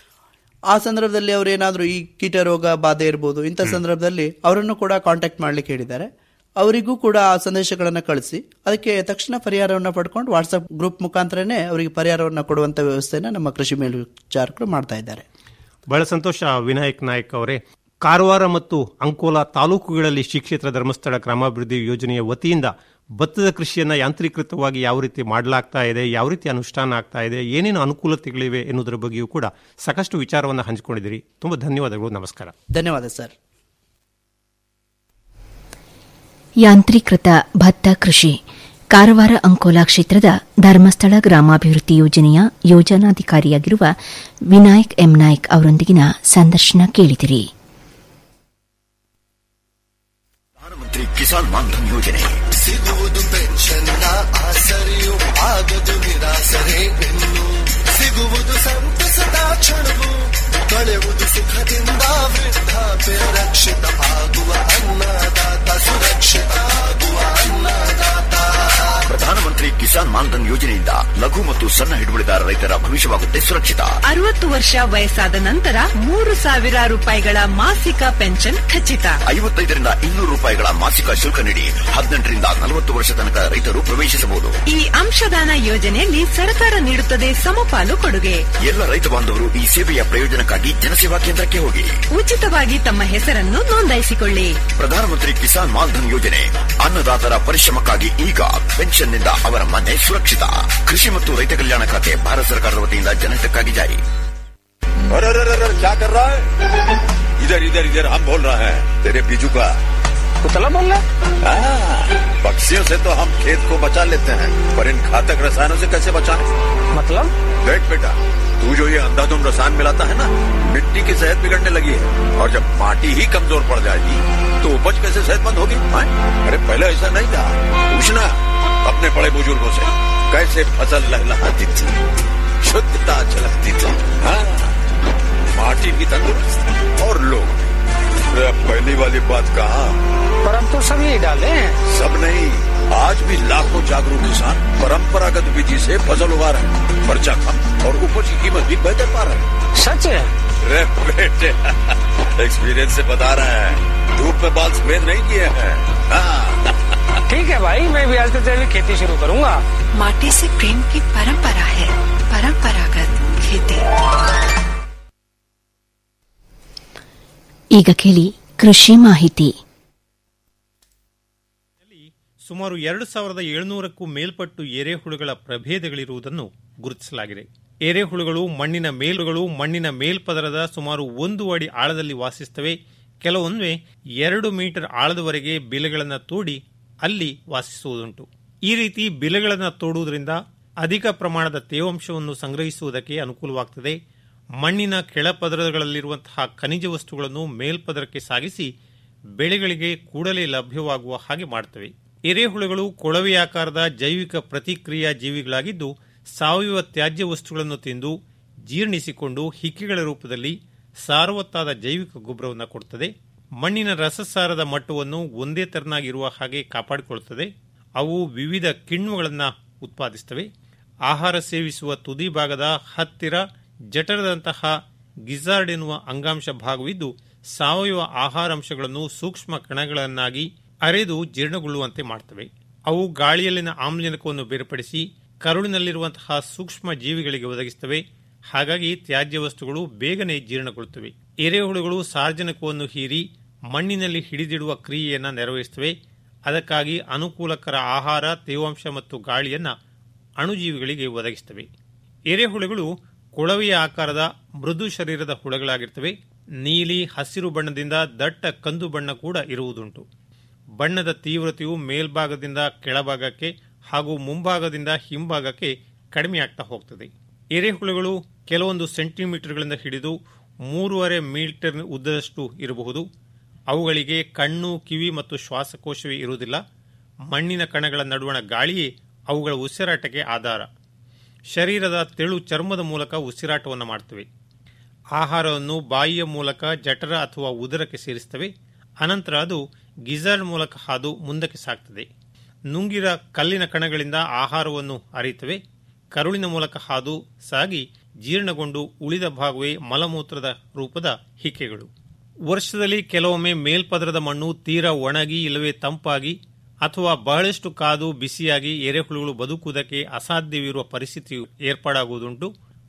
ಆ ಸಂದರ್ಭದಲ್ಲಿ ಅವರು ಏನಾದ್ರು ಈ ಕೀಟ ರೋಗ ಬಾಧೆ ಇರ್ಬೋದು ಇಂಥ ಸಂದರ್ಭದಲ್ಲಿ ಅವರನ್ನು ಕೂಡ ಕಾಂಟ್ಯಾಕ್ಟ್ ಮಾಡ್ಲಿಕ್ಕೆ ಹೇಳಿದ್ದಾರೆ ಅವರಿಗೂ ಕೂಡ ಆ ಸಂದೇಶಗಳನ್ನ ಕಳಿಸಿ ಅದಕ್ಕೆ ತಕ್ಷಣ ಪರಿಹಾರವನ್ನ ಪಡ್ಕೊಂಡು ವಾಟ್ಸ್ಆಪ್ ಗ್ರೂಪ್ ಮುಖಾಂತರನೇ ಅವರಿಗೆ ಪರಿಹಾರವನ್ನ ಕೊಡುವಂತ ವ್ಯವಸ್ಥೆನ ನಮ್ಮ ಕೃಷಿ ಮೇಲ್ವಿಚಾರಕರು ಮಾಡ್ತಾ ಇದ್ದಾರೆ ಬಹಳ ಸಂತೋಷ ವಿನಾಯಕ್ ನಾಯಕ್ ಅವರೇ ಕಾರವಾರ ಮತ್ತು ಅಂಕೋಲಾ ತಾಲೂಕುಗಳಲ್ಲಿ ಶ್ರೀ ಕ್ಷೇತ್ರ ಧರ್ಮಸ್ಥಳ ಗ್ರಾಮಾಭಿವೃದ್ಧಿ ಯೋಜನೆಯ ವತಿಯಿಂದ ಭತ್ತದ ಕೃಷಿಯನ್ನ ಯಾಂತ್ರೀಕೃತವಾಗಿ ಯಾವ ರೀತಿ ಮಾಡಲಾಗ್ತಾ ಇದೆ ಯಾವ ರೀತಿ ಅನುಷ್ಠಾನ ಆಗ್ತಾ ಇದೆ ಏನೇನು ಅನುಕೂಲತೆಗಳಿವೆ ಎನ್ನುವುದರ ಬಗ್ಗೆಯೂ ಕೂಡ ಸಾಕಷ್ಟು ವಿಚಾರವನ್ನು ಹಂಚಿಕೊಂಡಿದ್ದೀರಿ ತುಂಬಾ ಧನ್ಯವಾದಗಳು ನಮಸ್ಕಾರ ಧನ್ಯವಾದ ಸರ್ ಯಾಂತ್ರೀಕೃತ ಭತ್ತ ಕೃಷಿ ಕಾರವಾರ ಅಂಕೋಲಾ ಕ್ಷೇತ್ರದ ಧರ್ಮಸ್ಥಳ ಗ್ರಾಮಾಭಿವೃದ್ಧಿ ಯೋಜನೆಯ ಯೋಜನಾಧಿಕಾರಿಯಾಗಿರುವ ವಿನಾಯಕ್ ಎಂ ನಾಯ್ಕ್ ಅವರೊಂದಿಗಿನ ಸಂದರ್ಶನ ಕೇಳಿದಿರಿ ಪ್ರಧಾನಮಂತ್ರಿ ಕಿಸಾನ್ ಮಾನ್ಧನ್ ಯೋಜನೆ ಸಿಗುವುದು ಪೆನ್ಷನ್ನ ಆಸರೆಯು ಆಗದು ನಿರಾಸರೆ ಬೆನ್ನು ಸಿಗುವುದು ಸಂತಸದ ಕ್ಷಣವು ಕಳೆಯುವುದು ಸುಖದಿಂದ ವೃದ್ಧಾಪ್ಯ ರಕ್ಷಿತ ಆಗುವ ಅನ್ನದಾತ ಸುರಕ್ಷಿತ ಆಗುವ ಅನ್ನದಾತ ಪ್ರಧಾನಮಂತ್ರಿ ಕಿಸಾನ್ ಮಾನ್ಧನ್ ಯೋಜನೆಯಿಂದ ಲಘು ಮತ್ತು ಸಣ್ಣ ಹಿಡುವಳಿದಾರ ರೈತರ ಭವಿಷ್ಯವಾಗುತ್ತೆ ಸುರಕ್ಷಿತ ಅರವತ್ತು ವರ್ಷ ವಯಸ್ಸಾದ ನಂತರ ಮೂರು ಸಾವಿರ ರೂಪಾಯಿಗಳ ಮಾಸಿಕ ಪೆನ್ಷನ್ ಖಚಿತ ಐವತ್ತೈದರಿಂದ ಇನ್ನೂರು ರೂಪಾಯಿಗಳ ಮಾಸಿಕ ಶುಲ್ಕ ನೀಡಿ ಹದಿನೆಂಟರಿಂದ ನಲವತ್ತು ವರ್ಷ ತನಕ ರೈತರು ಪ್ರವೇಶಿಸಬಹುದು ಈ ಅಂಶದಾನ ಯೋಜನೆಯಲ್ಲಿ ಸರ್ಕಾರ ನೀಡುತ್ತದೆ ಸಮಪಾಲು ಕೊಡುಗೆ ಎಲ್ಲ ರೈತ ಬಾಂಧವರು ಈ ಸೇವೆಯ ಪ್ರಯೋಜನಕ್ಕಾಗಿ ಜನಸೇವಾ ಕೇಂದ್ರಕ್ಕೆ ಹೋಗಿ ಉಚಿತವಾಗಿ ತಮ್ಮ ಹೆಸರನ್ನು ನೋಂದಾಯಿಸಿಕೊಳ್ಳಿ ಪ್ರಧಾನಮಂತ್ರಿ ಕಿಸಾನ್ ಮಾನ್ಧನ್ ಯೋಜನೆ ಅನ್ನದಾತರ ಪರಿಶ್ರಮಕ್ಕಾಗಿ ಈಗ ಪೆನ್ಷನ್ನಿಂದ ಅವರ ಮನೆ ಸುರಕ್ಷಿತ ಕೃಷಿ ಮತ್ತು ರೈತ ಕಲ್ಯಾಣ ಖಾತೆ ಭಾರತ ಸರ್ಕಾರದ ವತಿಯಿಂದ ಜನಹಿತಕ್ಕಾಗಿ ಜಾರಿ अरे अरे अरे अरे, क्या कर रहा है इधर इधर इधर हम बोल रहे हैं तेरे बीजू का कुतला बोल रहा पक्षियों से तो हम खेत को बचा लेते हैं पर इन घातक रसायनों से कैसे बचाएं मतलब देख बेटा तू जो ये अंधाधुंध रसायन मिलाता है ना मिट्टी की सेहत बिगड़ने लगी है और जब माटी ही कमजोर पड़ जाएगी तो उपज कैसे सेहतमंद होगी हाँ? अरे पहले ऐसा नहीं था पूछना अपने बड़े बुजुर्गों से कैसे फसल लहलहाती थी शुद्धता झलकती थी हाँ माटी भी तंदुरुस्त और लोग भी अरे अब पहली वाली बात कहा पर हम तो सब यही डाले हैं सब नहीं आज भी लाखों जागरूक किसान परंपरागत विधि से फसल उगा रहे हैं खर्चा कम और उपज की कीमत भी बेहतर पा रहे हैं सच है अरे बेटे एक्सपीरियंस से बता रहे हैं धूप में बाल सफेद नहीं किए हैं हाँ ठीक है भाई मैं भी आज से जैविक खेती शुरू करूंगा माटी से प्रेम की परंपरा है परंपरागत खेती ಈಗ ಕೇಳಿ ಕೃಷಿ ಮಾಹಿತಿ ಸುಮಾರು ಎರಡು ಸಾವಿರದ ಏಳುನೂರಕ್ಕೂ ಮೇಲ್ಪಟ್ಟು ಎರೆಹುಳುಗಳ ಪ್ರಭೇದಗಳಿರುವುದನ್ನು ಗುರುತಿಸಲಾಗಿದೆ ಎರೆಹುಳುಗಳು ಮಣ್ಣಿನ ಮೇಲುಗಳು ಮಣ್ಣಿನ ಮೇಲ್ಪದರದ ಸುಮಾರು ಒಂದು ಅಡಿ ಆಳದಲ್ಲಿ ವಾಸಿಸುತ್ತವೆ ಕೆಲವೊಮ್ಮೆ ಎರಡು ಮೀಟರ್ ಆಳದವರೆಗೆ ಬಿಲೆಗಳನ್ನು ತೋಡಿ ಅಲ್ಲಿ ವಾಸಿಸುವುದುಂಟು ಈ ರೀತಿ ಬಿಲೆಗಳನ್ನು ತೋಡುವುದರಿಂದ ಅಧಿಕ ಪ್ರಮಾಣದ ತೇವಾಂಶವನ್ನು ಸಂಗ್ರಹಿಸುವುದಕ್ಕೆ ಅನುಕೂಲವಾಗುತ್ತದೆ ಮಣ್ಣಿನ ಕೆಳಪದರಗಳಲ್ಲಿರುವಂತಹ ಖನಿಜ ವಸ್ತುಗಳನ್ನು ಮೇಲ್ಪದರಕ್ಕೆ ಸಾಗಿಸಿ ಬೆಳೆಗಳಿಗೆ ಕೂಡಲೇ ಲಭ್ಯವಾಗುವ ಹಾಗೆ ಮಾಡುತ್ತವೆ ಎರೆಹುಳುಗಳು ಕೊಳವೆಯಾಕಾರದ ಜೈವಿಕ ಪ್ರತಿಕ್ರಿಯಾ ಜೀವಿಗಳಾಗಿದ್ದು ಸಾವಯವ ತ್ಯಾಜ್ಯ ವಸ್ತುಗಳನ್ನು ತಿಂದು ಜೀರ್ಣಿಸಿಕೊಂಡು ಹಿಕ್ಕಿಗಳ ರೂಪದಲ್ಲಿ ಸಾರವತ್ತಾದ ಜೈವಿಕ ಗೊಬ್ಬರವನ್ನು ಕೊಡುತ್ತದೆ ಮಣ್ಣಿನ ರಸಸಾರದ ಮಟ್ಟವನ್ನು ಒಂದೇ ತೆರನಾಗಿರುವ ಹಾಗೆ ಕಾಪಾಡಿಕೊಳ್ಳುತ್ತದೆ ಅವು ವಿವಿಧ ಕಿಣ್ವಗಳನ್ನು ಉತ್ಪಾದಿಸುತ್ತವೆ ಆಹಾರ ಸೇವಿಸುವ ತುದಿ ಭಾಗದ ಹತ್ತಿರ ಜಠರದಂತಹ ಗಿಜಾರ್ಡ್ ಎನ್ನುವ ಅಂಗಾಂಶ ಭಾಗವಿದ್ದು ಸಾವಯವ ಆಹಾರಾಂಶಗಳನ್ನು ಸೂಕ್ಷ್ಮ ಕಣಗಳನ್ನಾಗಿ ಅರೆದು ಜೀರ್ಣಗೊಳ್ಳುವಂತೆ ಮಾಡುತ್ತವೆ ಅವು ಗಾಳಿಯಲ್ಲಿನ ಆಮ್ಲಜನಕವನ್ನು ಬೇರ್ಪಡಿಸಿ ಕರುಳಿನಲ್ಲಿರುವಂತಹ ಸೂಕ್ಷ್ಮ ಜೀವಿಗಳಿಗೆ ಒದಗಿಸುತ್ತವೆ ಹಾಗಾಗಿ ತ್ಯಾಜ್ಯ ವಸ್ತುಗಳು ಬೇಗನೆ ಜೀರ್ಣಗೊಳ್ಳುತ್ತವೆ ಎರೆಹುಳುಗಳು ಸಾರ್ವಜನಿಕವನ್ನು ಹೀರಿ ಮಣ್ಣಿನಲ್ಲಿ ಹಿಡಿದಿಡುವ ಕ್ರಿಯೆಯನ್ನು ನೆರವೇರಿಸುತ್ತವೆ ಅದಕ್ಕಾಗಿ ಅನುಕೂಲಕರ ಆಹಾರ ತೇವಾಂಶ ಮತ್ತು ಗಾಳಿಯನ್ನು ಅಣುಜೀವಿಗಳಿಗೆ ಒದಗಿಸುತ್ತವೆ ಎರೆಹುಳುಗಳು ಕೊಳವೆಯ ಆಕಾರದ ಮೃದು ಶರೀರದ ಹುಳಗಳಾಗಿರ್ತವೆ ನೀಲಿ ಹಸಿರು ಬಣ್ಣದಿಂದ ದಟ್ಟ ಕಂದು ಬಣ್ಣ ಕೂಡ ಇರುವುದುಂಟು ಬಣ್ಣದ ತೀವ್ರತೆಯು ಮೇಲ್ಭಾಗದಿಂದ ಕೆಳಭಾಗಕ್ಕೆ ಹಾಗೂ ಮುಂಭಾಗದಿಂದ ಹಿಂಭಾಗಕ್ಕೆ ಕಡಿಮೆಯಾಗ್ತಾ ಹೋಗ್ತದೆ ಎರೆಹುಳುಗಳು ಕೆಲವೊಂದು ಸೆಂಟಿಮೀಟರ್ಗಳಿಂದ ಹಿಡಿದು ಮೂರುವರೆ ಮೀಟರ್ ಉದ್ದದಷ್ಟು ಇರಬಹುದು ಅವುಗಳಿಗೆ ಕಣ್ಣು ಕಿವಿ ಮತ್ತು ಶ್ವಾಸಕೋಶವೇ ಇರುವುದಿಲ್ಲ ಮಣ್ಣಿನ ಕಣಗಳ ನಡುವಣ ಗಾಳಿಯೇ ಅವುಗಳ ಉಸಿರಾಟಕ್ಕೆ ಆಧಾರ ಶರೀರದ ತೆಳು ಚರ್ಮದ ಮೂಲಕ ಉಸಿರಾಟವನ್ನು ಮಾಡ್ತವೆ ಆಹಾರವನ್ನು ಬಾಯಿಯ ಮೂಲಕ ಜಠರ ಅಥವಾ ಉದರಕ್ಕೆ ಸೇರಿಸುತ್ತವೆ ಅನಂತರ ಅದು ಗಿಜರ್ಡ್ ಮೂಲಕ ಹಾದು ಮುಂದಕ್ಕೆ ಸಾಗ್ತದೆ ನುಂಗಿರ ಕಲ್ಲಿನ ಕಣಗಳಿಂದ ಆಹಾರವನ್ನು ಅರಿಯುತ್ತವೆ ಕರುಳಿನ ಮೂಲಕ ಹಾದು ಸಾಗಿ ಜೀರ್ಣಗೊಂಡು ಉಳಿದ ಭಾಗವೇ ಮಲಮೂತ್ರದ ರೂಪದ ಹಿಕ್ಕೆಗಳು ವರ್ಷದಲ್ಲಿ ಕೆಲವೊಮ್ಮೆ ಮೇಲ್ಪದರದ ಮಣ್ಣು ತೀರಾ ಒಣಗಿ ಇಲ್ಲವೇ ತಂಪಾಗಿ ಅಥವಾ ಬಹಳಷ್ಟು ಕಾದು ಬಿಸಿಯಾಗಿ ಎರೆಹುಳುಗಳು ಬದುಕುವುದಕ್ಕೆ ಅಸಾಧ್ಯವಿರುವ ಪರಿಸ್ಥಿತಿ ಏರ್ಪಾಡಾಗುವುದುಂಟು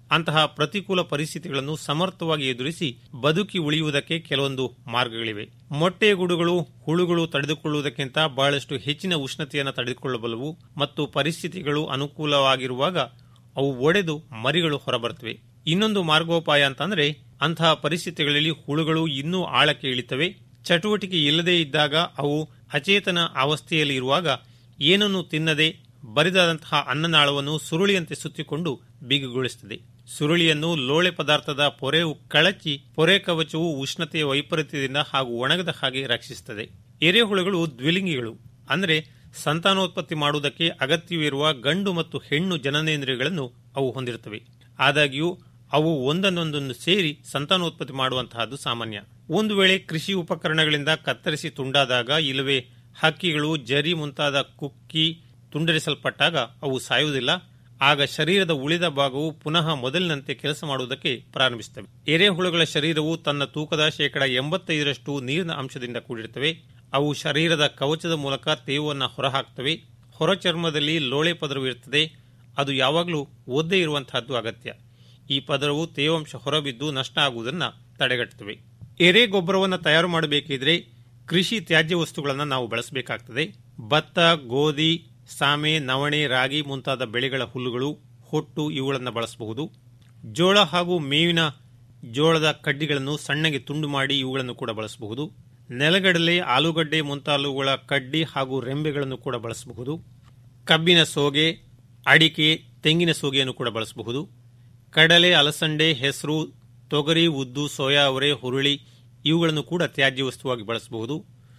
ಅಂತಹ ಪ್ರತಿಕೂಲ ಪರಿಸ್ಥಿತಿಗಳನ್ನು ಸಮರ್ಥವಾಗಿ ಎದುರಿಸಿ ಬದುಕಿ ಉಳಿಯುವುದಕ್ಕೆ ಕೆಲವೊಂದು ಮಾರ್ಗಗಳಿವೆ ಮೊಟ್ಟೆ ಗುಡುಗಳು ಹುಳುಗಳು ತಡೆದುಕೊಳ್ಳುವುದಕ್ಕಿಂತ ಬಹಳಷ್ಟು ಹೆಚ್ಚಿನ ಉಷ್ಣತೆಯನ್ನು ತಡೆದುಕೊಳ್ಳಬಲ್ಲವು ಮತ್ತು ಪರಿಸ್ಥಿತಿಗಳು ಅನುಕೂಲವಾಗಿರುವಾಗ ಅವು ಒಡೆದು ಮರಿಗಳು ಹೊರಬರುತ್ತವೆ ಇನ್ನೊಂದು ಮಾರ್ಗೋಪಾಯ ಅಂತಂದ್ರೆ ಅಂತಹ ಪರಿಸ್ಥಿತಿಗಳಲ್ಲಿ ಹುಳುಗಳು ಇನ್ನೂ ಆಳಕ್ಕೆ ಇಳಿತವೆ ಚಟುವಟಿಕೆ ಇಲ್ಲದೇ ಇದ್ದಾಗ ಅವು ಅಚೇತನ ಅವಸ್ಥೆಯಲ್ಲಿ ಇರುವಾಗ ಏನನ್ನು ತಿನ್ನದೆ ಬರಿದಾದಂತಹ ಅನ್ನನಾಳವನ್ನು ಸುರುಳಿಯಂತೆ ಸುತ್ತಿಕೊಂಡು ಬಿಗುಗೊಳಿಸುತ್ತದೆ ಸುರುಳಿಯನ್ನು ಲೋಳೆ ಪದಾರ್ಥದ ಪೊರೆವು ಕಳಚಿ ಪೊರೆ ಕವಚವು ಉಷ್ಣತೆಯ ವೈಪರೀತ್ಯದಿಂದ ಹಾಗೂ ಒಣಗದ ಹಾಗೆ ರಕ್ಷಿಸುತ್ತದೆ ಎರೆಹುಳುಗಳು ದ್ವಿಲಿಂಗಿಗಳು ಅಂದರೆ ಸಂತಾನೋತ್ಪತ್ತಿ ಮಾಡುವುದಕ್ಕೆ ಅಗತ್ಯವಿರುವ ಗಂಡು ಮತ್ತು ಹೆಣ್ಣು ಜನನೇಂದ್ರಿಯಗಳನ್ನು ಅವು ಹೊಂದಿರುತ್ತವೆ ಆದಾಗ್ಯೂ ಅವು ಒಂದನ್ನೊಂದನ್ನು ಸೇರಿ ಸಂತಾನೋತ್ಪತ್ತಿ ಮಾಡುವಂತಹದ್ದು ಸಾಮಾನ್ಯ ಒಂದು ವೇಳೆ ಕೃಷಿ ಉಪಕರಣಗಳಿಂದ ಕತ್ತರಿಸಿ ತುಂಡಾದಾಗ ಇಲ್ಲವೇ ಹಕ್ಕಿಗಳು ಜರಿ ಮುಂತಾದ ಕುಕ್ಕಿ ತುಂಡರಿಸಲ್ಪಟ್ಟಾಗ ಅವು ಸಾಯುವುದಿಲ್ಲ ಆಗ ಶರೀರದ ಉಳಿದ ಭಾಗವು ಪುನಃ ಮೊದಲಿನಂತೆ ಕೆಲಸ ಮಾಡುವುದಕ್ಕೆ ಪ್ರಾರಂಭಿಸುತ್ತವೆ ಎರೆಹುಳುಗಳ ಶರೀರವು ತನ್ನ ತೂಕದ ಶೇಕಡ ಎಂಬತ್ತೈದರಷ್ಟು ನೀರಿನ ಅಂಶದಿಂದ ಕೂಡಿರುತ್ತವೆ ಅವು ಶರೀರದ ಕವಚದ ಮೂಲಕ ತೇವವನ್ನು ಹೊರಹಾಕ್ತವೆ ಹೊರಚರ್ಮದಲ್ಲಿ ಲೋಳೆ ಪದರವು ಇರುತ್ತದೆ ಅದು ಯಾವಾಗಲೂ ಒದ್ದೇ ಇರುವಂತಹದ್ದು ಅಗತ್ಯ ಈ ಪದರವು ತೇವಾಂಶ ಹೊರಬಿದ್ದು ನಷ್ಟ ಆಗುವುದನ್ನು ತಡೆಗಟ್ಟುತ್ತವೆ ಎರೆ ಗೊಬ್ಬರವನ್ನು ತಯಾರು ಮಾಡಬೇಕಿದ್ರೆ ಕೃಷಿ ತ್ಯಾಜ್ಯ ವಸ್ತುಗಳನ್ನು ನಾವು ಬಳಸಬೇಕಾಗ್ತದೆ ಭತ್ತ ಗೋಧಿ ಸಾಮೆ ನವಣೆ ರಾಗಿ ಮುಂತಾದ ಬೆಳೆಗಳ ಹುಲ್ಲುಗಳು ಹೊಟ್ಟು ಇವುಗಳನ್ನು ಬಳಸಬಹುದು ಜೋಳ ಹಾಗೂ ಮೇವಿನ ಜೋಳದ ಕಡ್ಡಿಗಳನ್ನು ಸಣ್ಣಗೆ ತುಂಡು ಮಾಡಿ ಇವುಗಳನ್ನು ಕೂಡ ಬಳಸಬಹುದು ನೆಲಗಡಲೆ ಆಲೂಗಡ್ಡೆ ಮುಂತಾದವುಗಳ ಕಡ್ಡಿ ಹಾಗೂ ರೆಂಬೆಗಳನ್ನು ಕೂಡ ಬಳಸಬಹುದು ಕಬ್ಬಿನ ಸೋಗೆ ಅಡಿಕೆ ತೆಂಗಿನ ಸೋಗೆಯನ್ನು ಕೂಡ ಬಳಸಬಹುದು ಕಡಲೆ ಅಲಸಂಡೆ ಹೆಸರು ತೊಗರಿ ಉದ್ದು ಸೋಯಾ ಅವರೆ ಹುರುಳಿ ಇವುಗಳನ್ನು ಕೂಡ ತ್ಯಾಜ್ಯ ವಸ್ತುವಾಗಿ ಬಳಸಬಹುದು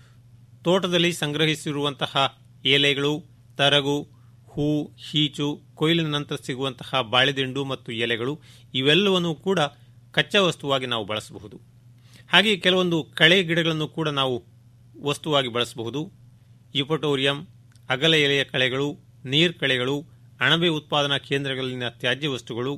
ತೋಟದಲ್ಲಿ ಸಂಗ್ರಹಿಸಿರುವಂತಹ ಎಲೆಗಳು ತರಗು ಹೂ ಹೀಚು ಕೊಯ್ಲಿನ ನಂತರ ಸಿಗುವಂತಹ ಬಾಳೆದಿಂಡು ಮತ್ತು ಎಲೆಗಳು ಇವೆಲ್ಲವನ್ನು ಕೂಡ ಕಚ್ಚಾ ವಸ್ತುವಾಗಿ ನಾವು ಬಳಸಬಹುದು ಹಾಗೆ ಕೆಲವೊಂದು ಕಳೆ ಗಿಡಗಳನ್ನು ಕೂಡ ನಾವು ವಸ್ತುವಾಗಿ ಬಳಸಬಹುದು ಯುಪಟೋರಿಯಂ ಅಗಲ ಎಲೆಯ ಕಳೆಗಳು ನೀರ್ ಕಳೆಗಳು ಅಣಬೆ ಉತ್ಪಾದನಾ ಕೇಂದ್ರಗಳಲ್ಲಿನ ತ್ಯಾಜ್ಯ ವಸ್ತುಗಳು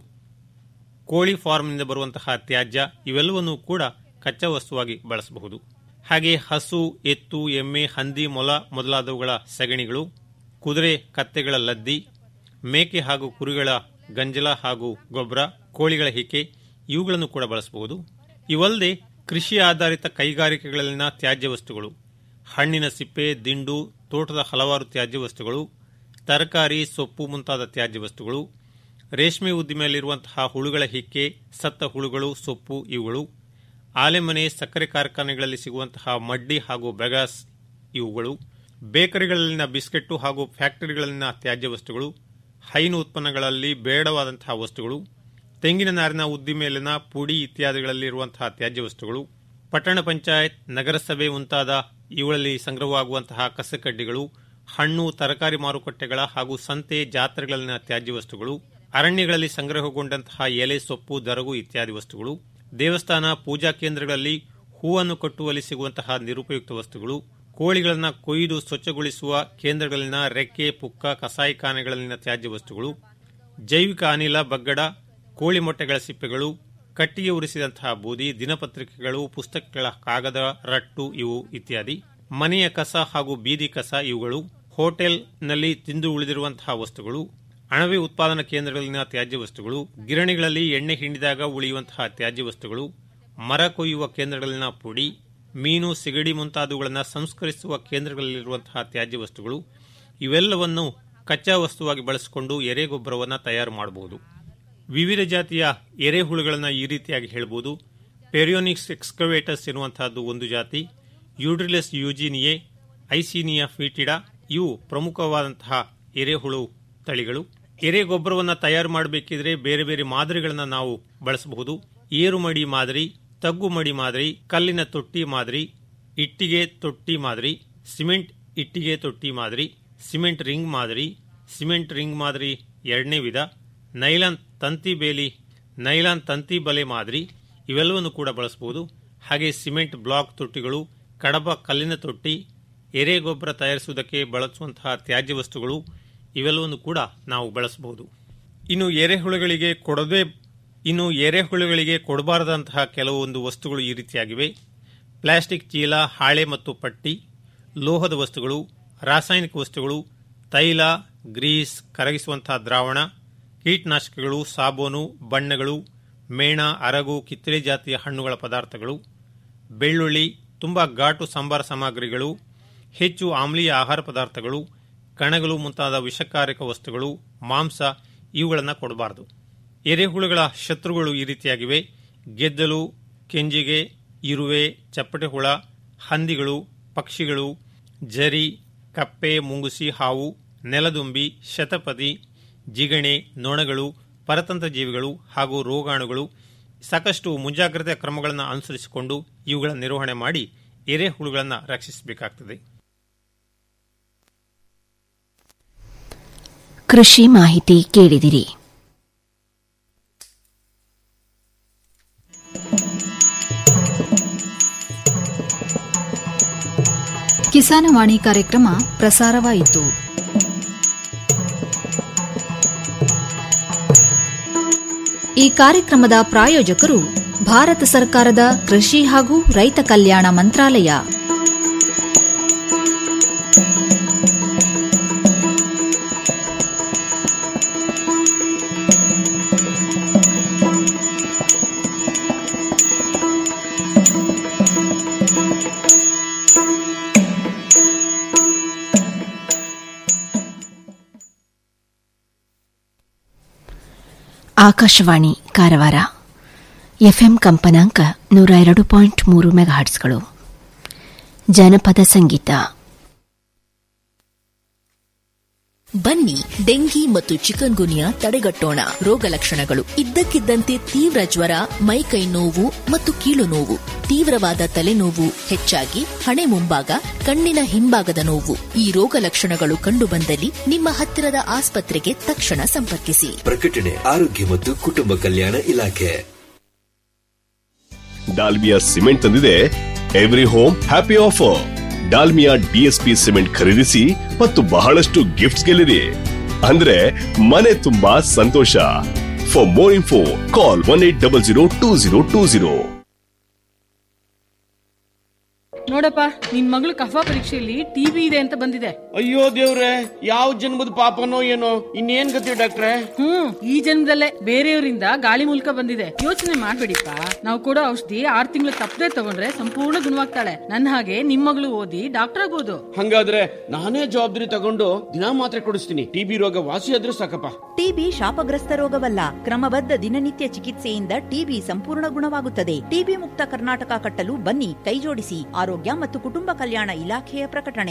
ಕೋಳಿ ಫಾರ್ಮ್ನಿಂದ ಬರುವಂತಹ ತ್ಯಾಜ್ಯ ಇವೆಲ್ಲವನ್ನೂ ಕೂಡ ಕಚ್ಚಾ ವಸ್ತುವಾಗಿ ಬಳಸಬಹುದು ಹಾಗೆ ಹಸು ಎತ್ತು ಎಮ್ಮೆ ಹಂದಿ ಮೊಲ ಮೊದಲಾದವುಗಳ ಸಗಣಿಗಳು ಕುದುರೆ ಕತ್ತೆಗಳ ಲದ್ದಿ ಮೇಕೆ ಹಾಗೂ ಕುರಿಗಳ ಗಂಜಲ ಹಾಗೂ ಗೊಬ್ಬರ ಕೋಳಿಗಳ ಹಿಕೆ ಇವುಗಳನ್ನು ಕೂಡ ಬಳಸಬಹುದು ಇವಲ್ಲದೆ ಕೃಷಿ ಆಧಾರಿತ ಕೈಗಾರಿಕೆಗಳಲ್ಲಿನ ತ್ಯಾಜ್ಯ ವಸ್ತುಗಳು ಹಣ್ಣಿನ ಸಿಪ್ಪೆ ದಿಂಡು ತೋಟದ ಹಲವಾರು ತ್ಯಾಜ್ಯ ವಸ್ತುಗಳು ತರಕಾರಿ ಸೊಪ್ಪು ಮುಂತಾದ ತ್ಯಾಜ್ಯ ವಸ್ತುಗಳು ರೇಷ್ಮೆ ಉದ್ದಿಮೆಯಲ್ಲಿರುವಂತಹ ಹುಳುಗಳ ಹಿಕ್ಕೆ ಸತ್ತ ಹುಳುಗಳು ಸೊಪ್ಪು ಇವುಗಳು ಆಲೆಮನೆ ಸಕ್ಕರೆ ಕಾರ್ಖಾನೆಗಳಲ್ಲಿ ಸಿಗುವಂತಹ ಮಡ್ಡಿ ಹಾಗೂ ಬೆಗಾಸ್ ಇವುಗಳು ಬೇಕರಿಗಳಲ್ಲಿನ ಬಿಸ್ಕೆಟ್ಟು ಹಾಗೂ ಫ್ಯಾಕ್ಟರಿಗಳಲ್ಲಿನ ತ್ಯಾಜ್ಯ ವಸ್ತುಗಳು ಹೈನು ಉತ್ಪನ್ನಗಳಲ್ಲಿ ಬೇಡವಾದಂತಹ ವಸ್ತುಗಳು ತೆಂಗಿನ ನಾರಿನ ಉದ್ದಿಮೆಯಲ್ಲಿನ ಪುಡಿ ಇತ್ಯಾದಿಗಳಲ್ಲಿರುವಂತಹ ತ್ಯಾಜ್ಯ ವಸ್ತುಗಳು ಪಟ್ಟಣ ಪಂಚಾಯತ್ ನಗರಸಭೆ ಮುಂತಾದ ಇವುಗಳಲ್ಲಿ ಸಂಗ್ರಹವಾಗುವಂತಹ ಕಸಕಡ್ಡಿಗಳು ಹಣ್ಣು ತರಕಾರಿ ಮಾರುಕಟ್ಟೆಗಳ ಹಾಗೂ ಸಂತೆ ಜಾತ್ರೆಗಳಲ್ಲಿನ ತ್ಯಾಜ್ಯ ವಸ್ತುಗಳು ಅರಣ್ಯಗಳಲ್ಲಿ ಸಂಗ್ರಹಗೊಂಡಂತಹ ಎಲೆ ಸೊಪ್ಪು ದರಗು ಇತ್ಯಾದಿ ವಸ್ತುಗಳು ದೇವಸ್ಥಾನ ಪೂಜಾ ಕೇಂದ್ರಗಳಲ್ಲಿ ಹೂವನ್ನು ಕಟ್ಟುವಲ್ಲಿ ಸಿಗುವಂತಹ ನಿರುಪಯುಕ್ತ ವಸ್ತುಗಳು ಕೋಳಿಗಳನ್ನು ಕೊಯ್ದು ಸ್ವಚ್ಛಗೊಳಿಸುವ ಕೇಂದ್ರಗಳಲ್ಲಿನ ರೆಕ್ಕೆ ಪುಕ್ಕ ಕಸಾಯಿಖಾನೆಗಳಲ್ಲಿನ ತ್ಯಾಜ್ಯ ವಸ್ತುಗಳು ಜೈವಿಕ ಅನಿಲ ಬಗ್ಗಡ ಕೋಳಿ ಮೊಟ್ಟೆಗಳ ಸಿಪ್ಪೆಗಳು ಕಟ್ಟಿಗೆ ಉರಿಸಿದಂತಹ ಬೂದಿ ದಿನಪತ್ರಿಕೆಗಳು ಪುಸ್ತಕಗಳ ಕಾಗದ ರಟ್ಟು ಇವು ಇತ್ಯಾದಿ ಮನೆಯ ಕಸ ಹಾಗೂ ಬೀದಿ ಕಸ ಇವುಗಳು ಹೋಟೆಲ್ನಲ್ಲಿ ತಿಂದು ಉಳಿದಿರುವಂತಹ ವಸ್ತುಗಳು ಅಣಬೆ ಉತ್ಪಾದನಾ ಕೇಂದ್ರಗಳಲ್ಲಿನ ತ್ಯಾಜ್ಯ ವಸ್ತುಗಳು ಗಿರಣಿಗಳಲ್ಲಿ ಎಣ್ಣೆ ಹಿಂಡಿದಾಗ ಉಳಿಯುವಂತಹ ತ್ಯಾಜ್ಯ ವಸ್ತುಗಳು ಮರ ಕೊಯ್ಯುವ ಕೇಂದ್ರಗಳಲ್ಲಿನ ಪುಡಿ ಮೀನು ಸಿಗಡಿ ಮುಂತಾದವುಗಳನ್ನು ಸಂಸ್ಕರಿಸುವ ಕೇಂದ್ರಗಳಲ್ಲಿರುವಂತಹ ತ್ಯಾಜ್ಯ ವಸ್ತುಗಳು ಇವೆಲ್ಲವನ್ನು ಕಚ್ಚಾ ವಸ್ತುವಾಗಿ ಬಳಸಿಕೊಂಡು ಎರೆಗೊಬ್ಬರವನ್ನು ತಯಾರು ಮಾಡಬಹುದು ವಿವಿಧ ಜಾತಿಯ ಎರೆಹುಳುಗಳನ್ನು ಈ ರೀತಿಯಾಗಿ ಹೇಳಬಹುದು ಪೆರಿಯೋನಿಕ್ಸ್ ಎಕ್ಸ್ಕವೇಟರ್ಸ್ ಎನ್ನುವಂತಹದ್ದು ಒಂದು ಜಾತಿ ಯೂಡ್ರಿಲೆಸ್ ಯೂಜಿನಿಯೆ ಐಸೀನಿಯಾ ಫೀಟಿಡಾ ಇವು ಪ್ರಮುಖವಾದಂತಹ ಎರೆಹುಳು ತಳಿಗಳು ಎರೆ ಗೊಬ್ಬರವನ್ನು ತಯಾರು ಮಾಡಬೇಕಿದ್ರೆ ಬೇರೆ ಬೇರೆ ಮಾದರಿಗಳನ್ನು ನಾವು ಬಳಸಬಹುದು ಏರುಮಡಿ ಮಾದರಿ ತಗ್ಗು ಮಡಿ ಮಾದರಿ ಕಲ್ಲಿನ ತೊಟ್ಟಿ ಮಾದರಿ ಇಟ್ಟಿಗೆ ತೊಟ್ಟಿ ಮಾದರಿ ಸಿಮೆಂಟ್ ಇಟ್ಟಿಗೆ ತೊಟ್ಟಿ ಮಾದರಿ ಸಿಮೆಂಟ್ ರಿಂಗ್ ಮಾದರಿ ಸಿಮೆಂಟ್ ರಿಂಗ್ ಮಾದರಿ ಎರಡನೇ ವಿಧ ನೈಲಾನ್ ತಂತಿ ಬೇಲಿ ನೈಲಾನ್ ತಂತಿ ಬಲೆ ಮಾದರಿ ಇವೆಲ್ಲವನ್ನು ಕೂಡ ಬಳಸಬಹುದು ಹಾಗೆ ಸಿಮೆಂಟ್ ಬ್ಲಾಕ್ ತೊಟ್ಟಿಗಳು ಕಡಬ ಕಲ್ಲಿನ ತೊಟ್ಟಿ ಎರೆ ಗೊಬ್ಬರ ತಯಾರಿಸುವುದಕ್ಕೆ ಬಳಸುವಂತಹ ತ್ಯಾಜ್ಯ ವಸ್ತುಗಳು ಇವೆಲ್ಲವನ್ನು ಕೂಡ ನಾವು ಬಳಸಬಹುದು ಇನ್ನು ಎರೆಹುಳುಗಳಿಗೆ ಕೊಡದೆ ಇನ್ನು ಎರೆಹುಳುಗಳಿಗೆ ಕೊಡಬಾರದಂತಹ ಕೆಲವೊಂದು ವಸ್ತುಗಳು ಈ ರೀತಿಯಾಗಿವೆ ಪ್ಲಾಸ್ಟಿಕ್ ಚೀಲ ಹಾಳೆ ಮತ್ತು ಪಟ್ಟಿ ಲೋಹದ ವಸ್ತುಗಳು ರಾಸಾಯನಿಕ ವಸ್ತುಗಳು ತೈಲ ಗ್ರೀಸ್ ಕರಗಿಸುವಂತಹ ದ್ರಾವಣ ಕೀಟನಾಶಕಗಳು ಸಾಬೂನು ಬಣ್ಣಗಳು ಮೇಣ ಅರಗು ಕಿತ್ತಳೆ ಜಾತಿಯ ಹಣ್ಣುಗಳ ಪದಾರ್ಥಗಳು ಬೆಳ್ಳುಳ್ಳಿ ತುಂಬ ಘಾಟು ಸಂಬಾರ ಸಾಮಗ್ರಿಗಳು ಹೆಚ್ಚು ಆಮ್ಲೀಯ ಆಹಾರ ಪದಾರ್ಥಗಳು ಕಣಗಳು ಮುಂತಾದ ವಿಷಕಾರಕ ವಸ್ತುಗಳು ಮಾಂಸ ಇವುಗಳನ್ನು ಕೊಡಬಾರದು ಎರೆಹುಳುಗಳ ಶತ್ರುಗಳು ಈ ರೀತಿಯಾಗಿವೆ ಗೆದ್ದಲು ಕೆಂಜಿಗೆ ಇರುವೆ ಚಪ್ಪಟೆ ಹುಳ ಹಂದಿಗಳು ಪಕ್ಷಿಗಳು ಜರಿ ಕಪ್ಪೆ ಮುಂಗುಸಿ ಹಾವು ನೆಲದುಂಬಿ ಶತಪದಿ ಜಿಗಣೆ ನೊಣಗಳು ಪರತಂತ್ರ ಜೀವಿಗಳು ಹಾಗೂ ರೋಗಾಣುಗಳು ಸಾಕಷ್ಟು ಮುಂಜಾಗ್ರತಾ ಕ್ರಮಗಳನ್ನು ಅನುಸರಿಸಿಕೊಂಡು ಇವುಗಳ ನಿರ್ವಹಣೆ ಮಾಡಿ ಎರೆಹುಳುಗಳನ್ನು ರಕ್ಷಿಸಬೇಕಾಗ್ತದೆ ಕೃಷಿ ಮಾಹಿತಿ ಕೇಳಿದಿರಿ ಕಿಸಾನವಾಣಿ ಕಾರ್ಯಕ್ರಮ ಪ್ರಸಾರವಾಯಿತು ಈ ಕಾರ್ಯಕ್ರಮದ ಪ್ರಾಯೋಜಕರು ಭಾರತ ಸರ್ಕಾರದ ಕೃಷಿ ಹಾಗೂ ರೈತ ಕಲ್ಯಾಣ ಮಂತ್ರಾಲಯ ಆಕಾಶವಾಣಿ ಕಾರವಾರ ಎಫ್ಎಂ ಕಂಪನಾಂಕ ನೂರ ಎರಡು ಪಾಯಿಂಟ್ ಮೂರು ಮೆಗಾಹರ್ಟ್ಸ್ಗಳು ಜನಪದ ಸಂಗೀತ ಬನ್ನಿ ಡೆಂಗಿ ಮತ್ತು ಚಿಕನ್ ಗುನಿಯಾ ತಡೆಗಟ್ಟೋಣ ರೋಗ ಲಕ್ಷಣಗಳು ಇದ್ದಕ್ಕಿದ್ದಂತೆ ತೀವ್ರ ಜ್ವರ ಮೈಕೈ ನೋವು ಮತ್ತು ಕೀಲು ನೋವು ತೀವ್ರವಾದ ತಲೆನೋವು ಹೆಚ್ಚಾಗಿ ಹಣೆ ಮುಂಭಾಗ ಕಣ್ಣಿನ ಹಿಂಭಾಗದ ನೋವು ಈ ರೋಗ ಲಕ್ಷಣಗಳು ಕಂಡುಬಂದಲ್ಲಿ ನಿಮ್ಮ ಹತ್ತಿರದ ಆಸ್ಪತ್ರೆಗೆ ತಕ್ಷಣ ಸಂಪರ್ಕಿಸಿ ಪ್ರಕಟಣೆ ಆರೋಗ್ಯ ಮತ್ತು ಕುಟುಂಬ ಕಲ್ಯಾಣ ಇಲಾಖೆ ಡಾಲ್ಮಿಯಾ ಸಿಮೆಂಟ್ ತಂದಿದೆ every home happy offer Dalmia DSP cement ಖರೀದಿಸಿ ಮತ್ತು ಬಹಳಷ್ಟು ಗಿಫ್ಟ್ಸ್ ಗೆಲ್ಲಿರಿ ಅಂದ್ರೆ ಮನೆ ತುಂಬಾ ಸಂತೋಷ for more info call one eight double zero two zero two zero ನೋಡಪ್ಪ ನಿನ್ ಮಗಳು ಕಫ ಪರೀಕ್ಷೆಯಲ್ಲಿ ಟಿವಿ ಇದೆ ಅಂತ ಬಂದಿದೆ ಅಯ್ಯೋ ದೇವ್ರೆ ಯಾವ ಜನ್ಮದ ಪಾಪನೋ ಏನೋ ಇನ್ನೇನ್ ಗತಿ ಡಾಕ್ಟ್ರೆ ಹ್ಮ್ ಈ ಜನ್ಮದಲ್ಲೇ ಬೇರೆಯವರಿಂದ ಗಾಳಿ ಮೂಲಕ ಬಂದಿದೆ ಯೋಚನೆ ಮಾಡ್ಬೇಡಿಪ್ಪ ನಾವು ಕೊಡೋ ಔಷಧಿ ಆರ್ ತಿಂಗಳು ತಪ್ಪದೆ ತಗೊಂಡ್ರೆ ಸಂಪೂರ್ಣ ಗುಣವಾಗ್ತಾಳೆ ನನ್ನ ಹಾಗೆ ನಿಮ್ ಮಗಳು ಓದಿ ಡಾಕ್ಟರ್ ಆಗ್ಬೋದು ಹಂಗಾದ್ರೆ ನಾನೇ ಜವಾಬ್ದಾರಿ ತಗೊಂಡು ದಿನಾ ಮಾತ್ರೆ ಕೊಡಿಸ್ತೀನಿ ಟಿಬಿ ರೋಗ ವಾಸಿ ಆದ್ರೂ ಸಾಕಪ್ಪ ಟಿಬಿ ಶಾಪಗ್ರಸ್ತ ರೋಗವಲ್ಲ ಕ್ರಮಬದ್ಧ ದಿನನಿತ್ಯ ಚಿಕಿತ್ಸೆಯಿಂದ ಟಿಬಿ ಸಂಪೂರ್ಣ ಗುಣವಾಗುತ್ತದೆ ಟಿಬಿ ಮುಕ್ತ ಕರ್ನಾಟಕ ಕಟ್ಟಲು ಬನ್ನಿ ಕೈಜೋಡಿಸಿ ಆರೋಗ್ಯ ಮತ್ತು ಕುಟುಂಬ ಕಲ್ಯಾಣ ಇಲಾಖೆಯ ಪ್ರಕಟಣೆ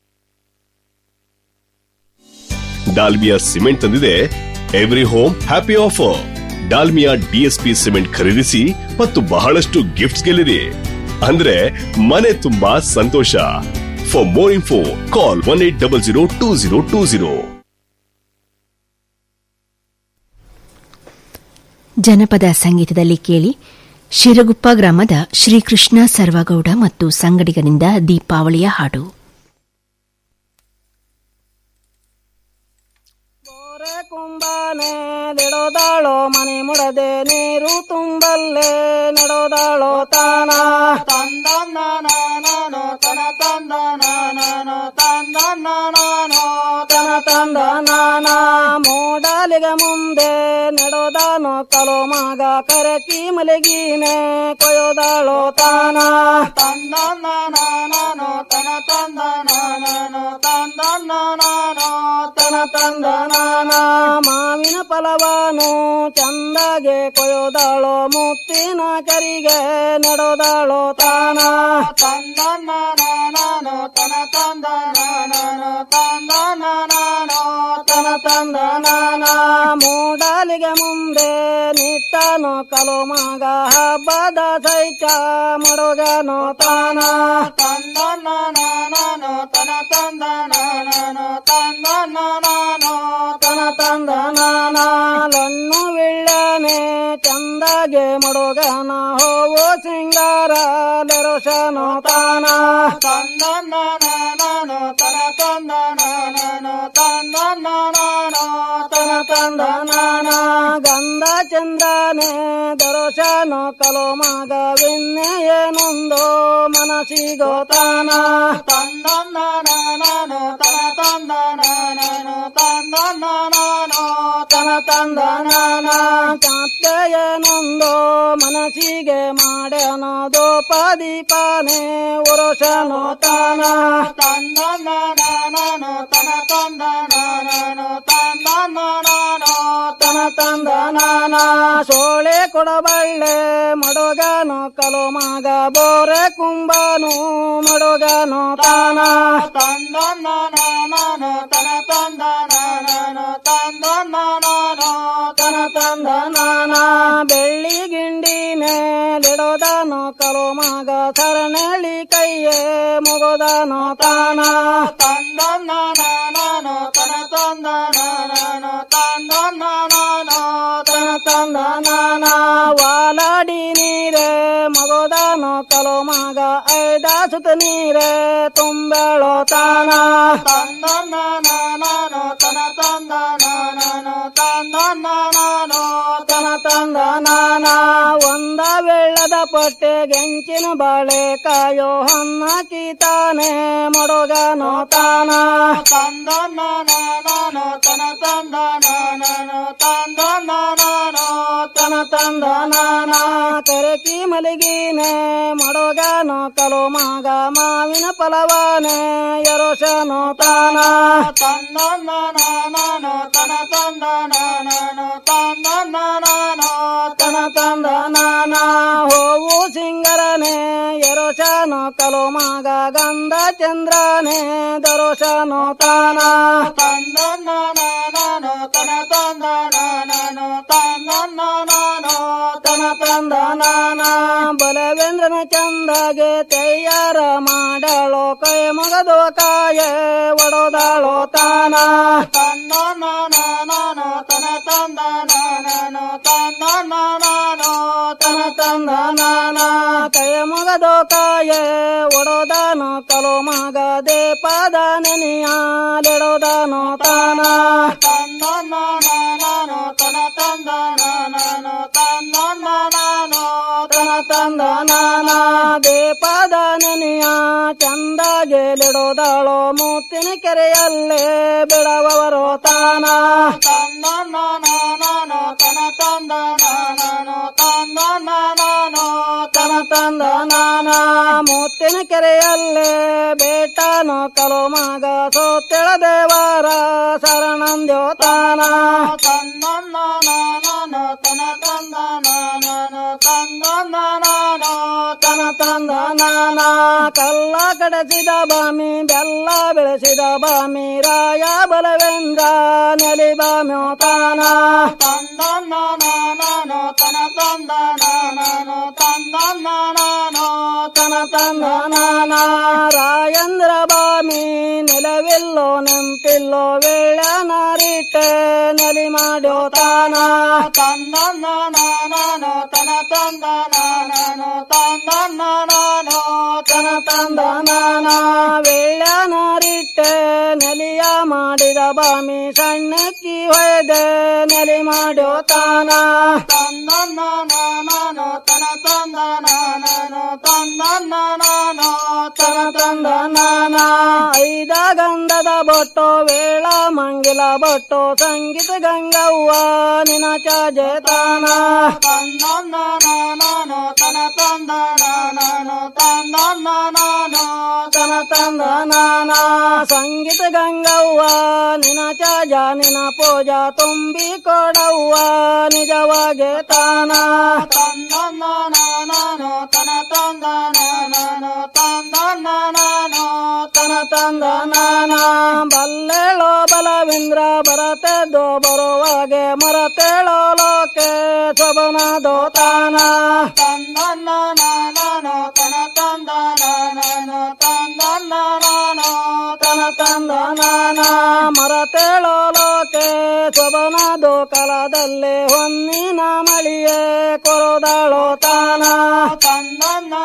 ಡಾಲ್ಮಿಯಾ ಸಿಮೆಂಟ್ ತಂದಿದೆ every home happy offer Dalmia DSP cement ಖರೀದಿಸಿ ಮತ್ತು ಬಹಳಷ್ಟು ಗಿಫ್ಟ್ಸ್ ಗೆಲ್ಲಿರಿ ಅಂದ್ರೆ ಮನೆ ತುಂಬಾ ಸಂತೋಷ for more info call one eight double zero two zero two zero ಜನಪದ ಸಂಗೀತದಲ್ಲಿ ಕೇಳಿ ಶಿರಗುಪ್ಪ ಗ್ರಾಮದ ಶ್ರೀಕೃಷ್ಣ ಸರ್ವಗೌಡ ಮತ್ತು ಸಂಗಡಿಗರಿಂದ ದೀಪಾವಳಿಯ ಹಾಡು ಕುಂಬಾನೆ ನೆಡೋದಾಳೋ ಮನೆ ಮುಡದೆ ನೀರು ತುಂಬಲ್ಲೇ ನೆಡೋದಾಳೋ ತಾನ ತಂದ ನಾನೋ ತನ ತಂದ ನಾನೋ ತಂದ ನಾನೋ ತನ ತಂದ ನಾನ ಮೂಡಲಿಗೆ ಮುಂದೆ ನೆಡೋದಾನೋ ಕಲೋ ಮಗ ಕರಕಿ ಮಲಗಿನೆ ಕೊಯೋದಾಳೋ ತಾನ ತಂದ ನಾನೋ ತನ ತಂದ ನಾನೋ ತಂದ ನಾನೋ ತನ ತಂದ ನಾನ ಮಾವಿನ ಫಲವಾನು ಚಂದಾಗೆ ಕೊಯೋದಾಳೋ ಮುತ್ತಿನ ಕರಿಗೆ ನೆಡೋದಾಳೋ ತಾನ ತಂದ ನಾನೋ ತನ ತಂದ ನಾನೋ ತಂದ ನಾನೋ ತನ ತಂದ ನಾನ ಮೂಡಲಿಗೆ ಮುಂದೆ ನಿಟ್ಟನು ಕಲು ಮಗ ಹಬ್ಬದ ಸೈಚ ಮಡುಗನು ತಾನ ತಂದ ನಾನೋ ತನ ತಂದ ನಾನೋ ತಂದ ನಾನೋ ತನ ತಂದ ನಾನ ಲಣ್ಣು ವಿಳ್ಳನೆ ಚಂದಾಗೆ ಮಡುಗನ ಹೋವು ಸಿಂಗಾರ ಲೆರೋಶನು ತಾನ ತಂದ ನಾನೋ ತನ ತಂದ ನಾನೋ ತಂದ ನಾನೋ ತನ ತಂದ ನಾನ ಗಂಧ ಚಂದ್ರನೆ ದರೋಶನು ಕಲೋ ಮಗ ವಿನ್ನೆಯೇನೊಂದು ಮನಸ್ಸಿಗೋ ತಾನ ತಂದ ನಾನೋ ತನ ತಂದ ನಾನೋ ತಂದ ನಾನೋ ತನ ತಂದ ನಾನ ಚಾತ್ಯಯನೊಂದು ಮನಸ್ಸಿಗೆ ಮಾಡ್ಯಾನದೋ ಪದೀಪಾನೆ ಉರುಷನು ತಾನ ತಂದ ನಾನೋ ತನ ತಂದ ನಾನೋ ತಂದ ನಾನೋ ತನ ತಂದ ನಾನ ಸೋಳೆ ಕೊಡಬಳ್ಳೆ ಮಡಗನು ಕಲು ಮಗ ಬೋರೆ ಕುಂಬನು ಮಡಗನು ತಾನ ತಂದ ನಾನೋ ತನ ತಂದ ನಾನೋ ತಂದ ನಾನೋ ತನ ತಂದ ನಾನ ಬೆಳ್ಳಿ ಗಿಂಡಿನೇ ಲಿಡೋದನು ಕಲು ಮಗ ಸರಣಳಿ ಕೈಯೇ ಮುಗೋದನು ತಾನ ತಂದ ನಾನೋ ತನ ತಂದ ನಾನೋ ತಂದ ನಾನೋ ತನ ತಂದ ನಾನ ವಾಲಾಡಿ ನೀರೇ ಮಗೋದನು ಕಲು ಮಗ ಐದ ಸುತ ನೀರೇ ತುಂಬೆಳೋ ತಾನ ತಂದ ನಾನೋ ತನ ತಂದ ನಾನೋ ತಂದ ನಾನೋ ತನ ತಂದ ನಾನ ಒಂದ ಬೆಳ್ಳದ ಪಟ್ಟೆ ಗೆಂಚಿನ ಬಾಳೆ ಕಾಯೋ ಹನ್ನ ಕೀತಾನೆ ಮಡಗನೋ ತಾನ ತಂದ ನಾನೋ ತನ ತಂದ ನಾನೋ ತಂದ ನಾನೋ ತನ ತಂದ ನಾನ ಕರಕಿ ಮಲಗಿನೆ ಮಡಗನೋ ಕಲು ಮಗ ಮಾವಿನ ಫಲವಾನೆ ಯರೋಶನೋ ತಾನ ತಂದ ನಾನೋ ತನ ತಂದ ನಾನೋ ತಂದ ನಾನೋ ತನ ತಂದ ನಾನ ಹೋವು ಸಿಂಗರನೆ ಯರೋಶನೋ ಕಲು ಮಗ ಗಂಧ ಚಂದ್ರನೆ ದರೋಶನೋ ತಾನ ತಂದ ನಾನೋ ತನ ತಂದ ನಾನೋ ತಂದ ನಾನೋ ತನ ತಂದ ನಾನ ಬಲವೇಂದ್ರನ ಚಂದಗೆ ತಯ್ಯಾರ ಮಾಡಳೋ ಕೈ ಮಗದೋ ಕಾಯೆ ಒಡೋದಾಳೋ ತಾನ ತಂದ ನಾನೋ ತನ ತಂದ ನಾನೋ ತಂದ ನಾನೋ ತನ ತಂದ ನಾನ ಕೈ ಮಗದೋ ಕಾಯೆ ಒಡೋದಾನೋ ಕಲು ಮಗ ದೇ ಪಾದ ನೆನೆಯಾಲೆಡೋದಾನೋ ತಾನ ತಂದ ನಾನೋ ತನ ತಂದ ನಾನೋ ತಂದ ನಾನೋ ತನ ತಂದ ನಾನ ದೇ ಪಾದ ನೆನೆಯ ಚಂದಾಗೆ ಲಿಡೋದಾಳೋ ಮೂತಿನ ಕೆರೆಯಲ್ಲೇ ಬಿಡವರೋ ತಾನ ತಂದ ನಾನೋ ತನ ತಂದ ನಾನೋ ತಂದ ನಾನೋ ತನ ತಂದ ನಾನ ಮೂತಿನ ಕೆರೆಯಲ್ಲೇ ಬೇಟನೋ ಕಲು ಮಗ ಸೋತೆಳ ದೇವರ ಶರಣಂದ್ಯೋ ತಾನ ತಂದ ನಾನೋ ತನ ತಂದ ನಾನೋ ತಂದ ನಾನೋ ತನ ತಂದ ನಾನ ಕಲ್ಲ ಕಡಸಿದ ಬಾಮಿ ಬೆಲ್ಲ ಬೆಳೆಸಿದ ಬಾಮಿ ರಾಯ ಬಲವೇಂದ್ರ ನೆಲಿ ಬಾಮ್ಯೋ ತಾನ ತಂದ ನಾನೋ ತನ ತಂದ ನಾನೋ ತಂದ ನಾನೋ ತನ ತಂದ ನಾನ ರಾಯಂದ್ರ ಬಾಮಿ ನೆಲವಿಲ್ಲೋ ನೆಂಪಿಲ್ಲೋ ವೇಳನಾರಿಟ್ಟೆ ನೆಲಿ ಮಾಡ್ಯೋ ತಾನ ತಂದ ನಾನೋ ತನ ತಂದ ನಾನೋ ತಂದ ನಾನೋ ತನ ತಂದ ನಾನ ವೇಳನಾರಿಟ್ಟೆ ನೆಲಿಯ ಮಾಡಿದ ಬಾಮಿ ಸಣ್ಣಕ್ಕಿ ಹೊಯ್ದೆ ನೆಲಿ ಮಾಡ್ಯೋ ತಾನ ತಂದ ನಾನೋ ತನ ತಂದ ನಾನೋ ತಂದ ನಾನೋ ತನ ತಂದ ನಾನ ಐದ ಗಂಧದ ಬೊಟ್ಟು ವೇಳ ಮಂಗಿಲ ಬೊಟ್ಟು ಸಂಗೀತ ಗಂಗವ್ವ ನಿನ ಚಾಜೇತಾನ ತಂದ ನಾನೋ ತನ ತಂದ ನಾನೋ ತಂದ ನಾನೋ ತನ ತಂದ ನಾನ ಸಂಗೀತ ಗಂಗವ್ವ ನಿನ ಚಾಜ ನಿನ ಪೂಜಾ ತುಂಬಿ ಕೊಡವ್ವ ನಿಜವಾಗೆ ತಾನ ತಂದ ನಾನೋ ತನ ತಂದ ನಾನೋ ತಂದ ನಾನೋ ತನ ತಂದ ನಾನ ಬಲ್ಲೆಳೋ ಬಲವಿಂದ್ರ ಬರತೆದ್ದೋ ಬರುವಾಗೆ ಮರತೆಳೋ ಲೋಕೆ ಸೊಬನದೋ ತಾನ ತಂದ ನಾನೋ ತನ ತಂದ ನಾನೋ ತಂದ ನಾನೋ ತನ ತಂದ ನಾನ ಮರತೆಳೋ ಲೋಕೆ ಸೊಬನದೋ ಕಲದಲ್ಲೇ ಹೊನ್ನಿನ ಮಳಿಯೇ ಕೊರದಾಳೋ ತಾನ ತಂದ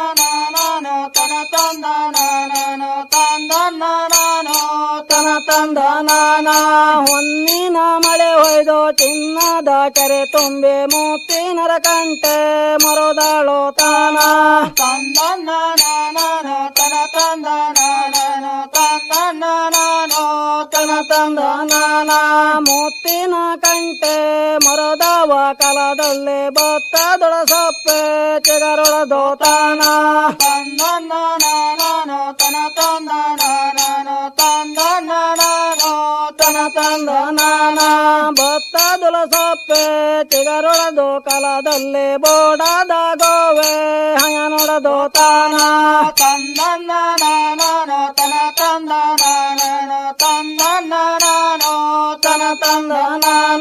ನಾನೋ ತನ ತಂದ ನಾನೋ ತಂದ ನಾನೋ ತನ ತಂದ ನಾನ ಹೊನ್ನಿನ ಮಳೆ ಹೊಯ್ದು ಚಿನ್ನದ ಕೆರೆ ತುಂಬಿ ಮೂತಿನರ ಕಂಟೆ ಮರೋದಾಳೋ ತಾನ ತಂದ ನಾನೋ ತನ ತಂದ ನಾನೋ ತಂದ ನಾನೋ ತನ ತಂದ ನಾನ ನಾನ ಮುತ್ತಿನ ಕಂಟೆ ಮರದವ ಕಲದಲ್ಲಿ ಭತ್ತದೊಳ ಸೊಪ್ಪೆ ಚಿಗರೊಳ ದೋತಾನ ತಂದ ನಾನೋ ತನ ತಂದ ನಾನೋ ತಂದ ನಾನೋ ತನ ತಂದ ನಾನ ಭತ್ತದೊಳ ಸೊಪ್ಪೆ ಚಿಗರೊಳದು ಕಲದಲ್ಲಿ ಬೋಡಾದ ಗೋವೆ ಹಂಗ ನೋಡದು ತಾನ ತಂದ ನಾನೋ ತನ ತಂದ ನಾನೋ ತಂದ ನಾನೋ ತನ ತಂದ ನಾನ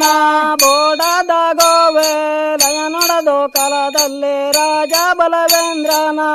ಬೋಡಾದ ಗೋವೆ ಲಯ ನೋಡದು ಕಲದಲ್ಲಿ ರಾಜ ಬಲವೇಂದ್ರನ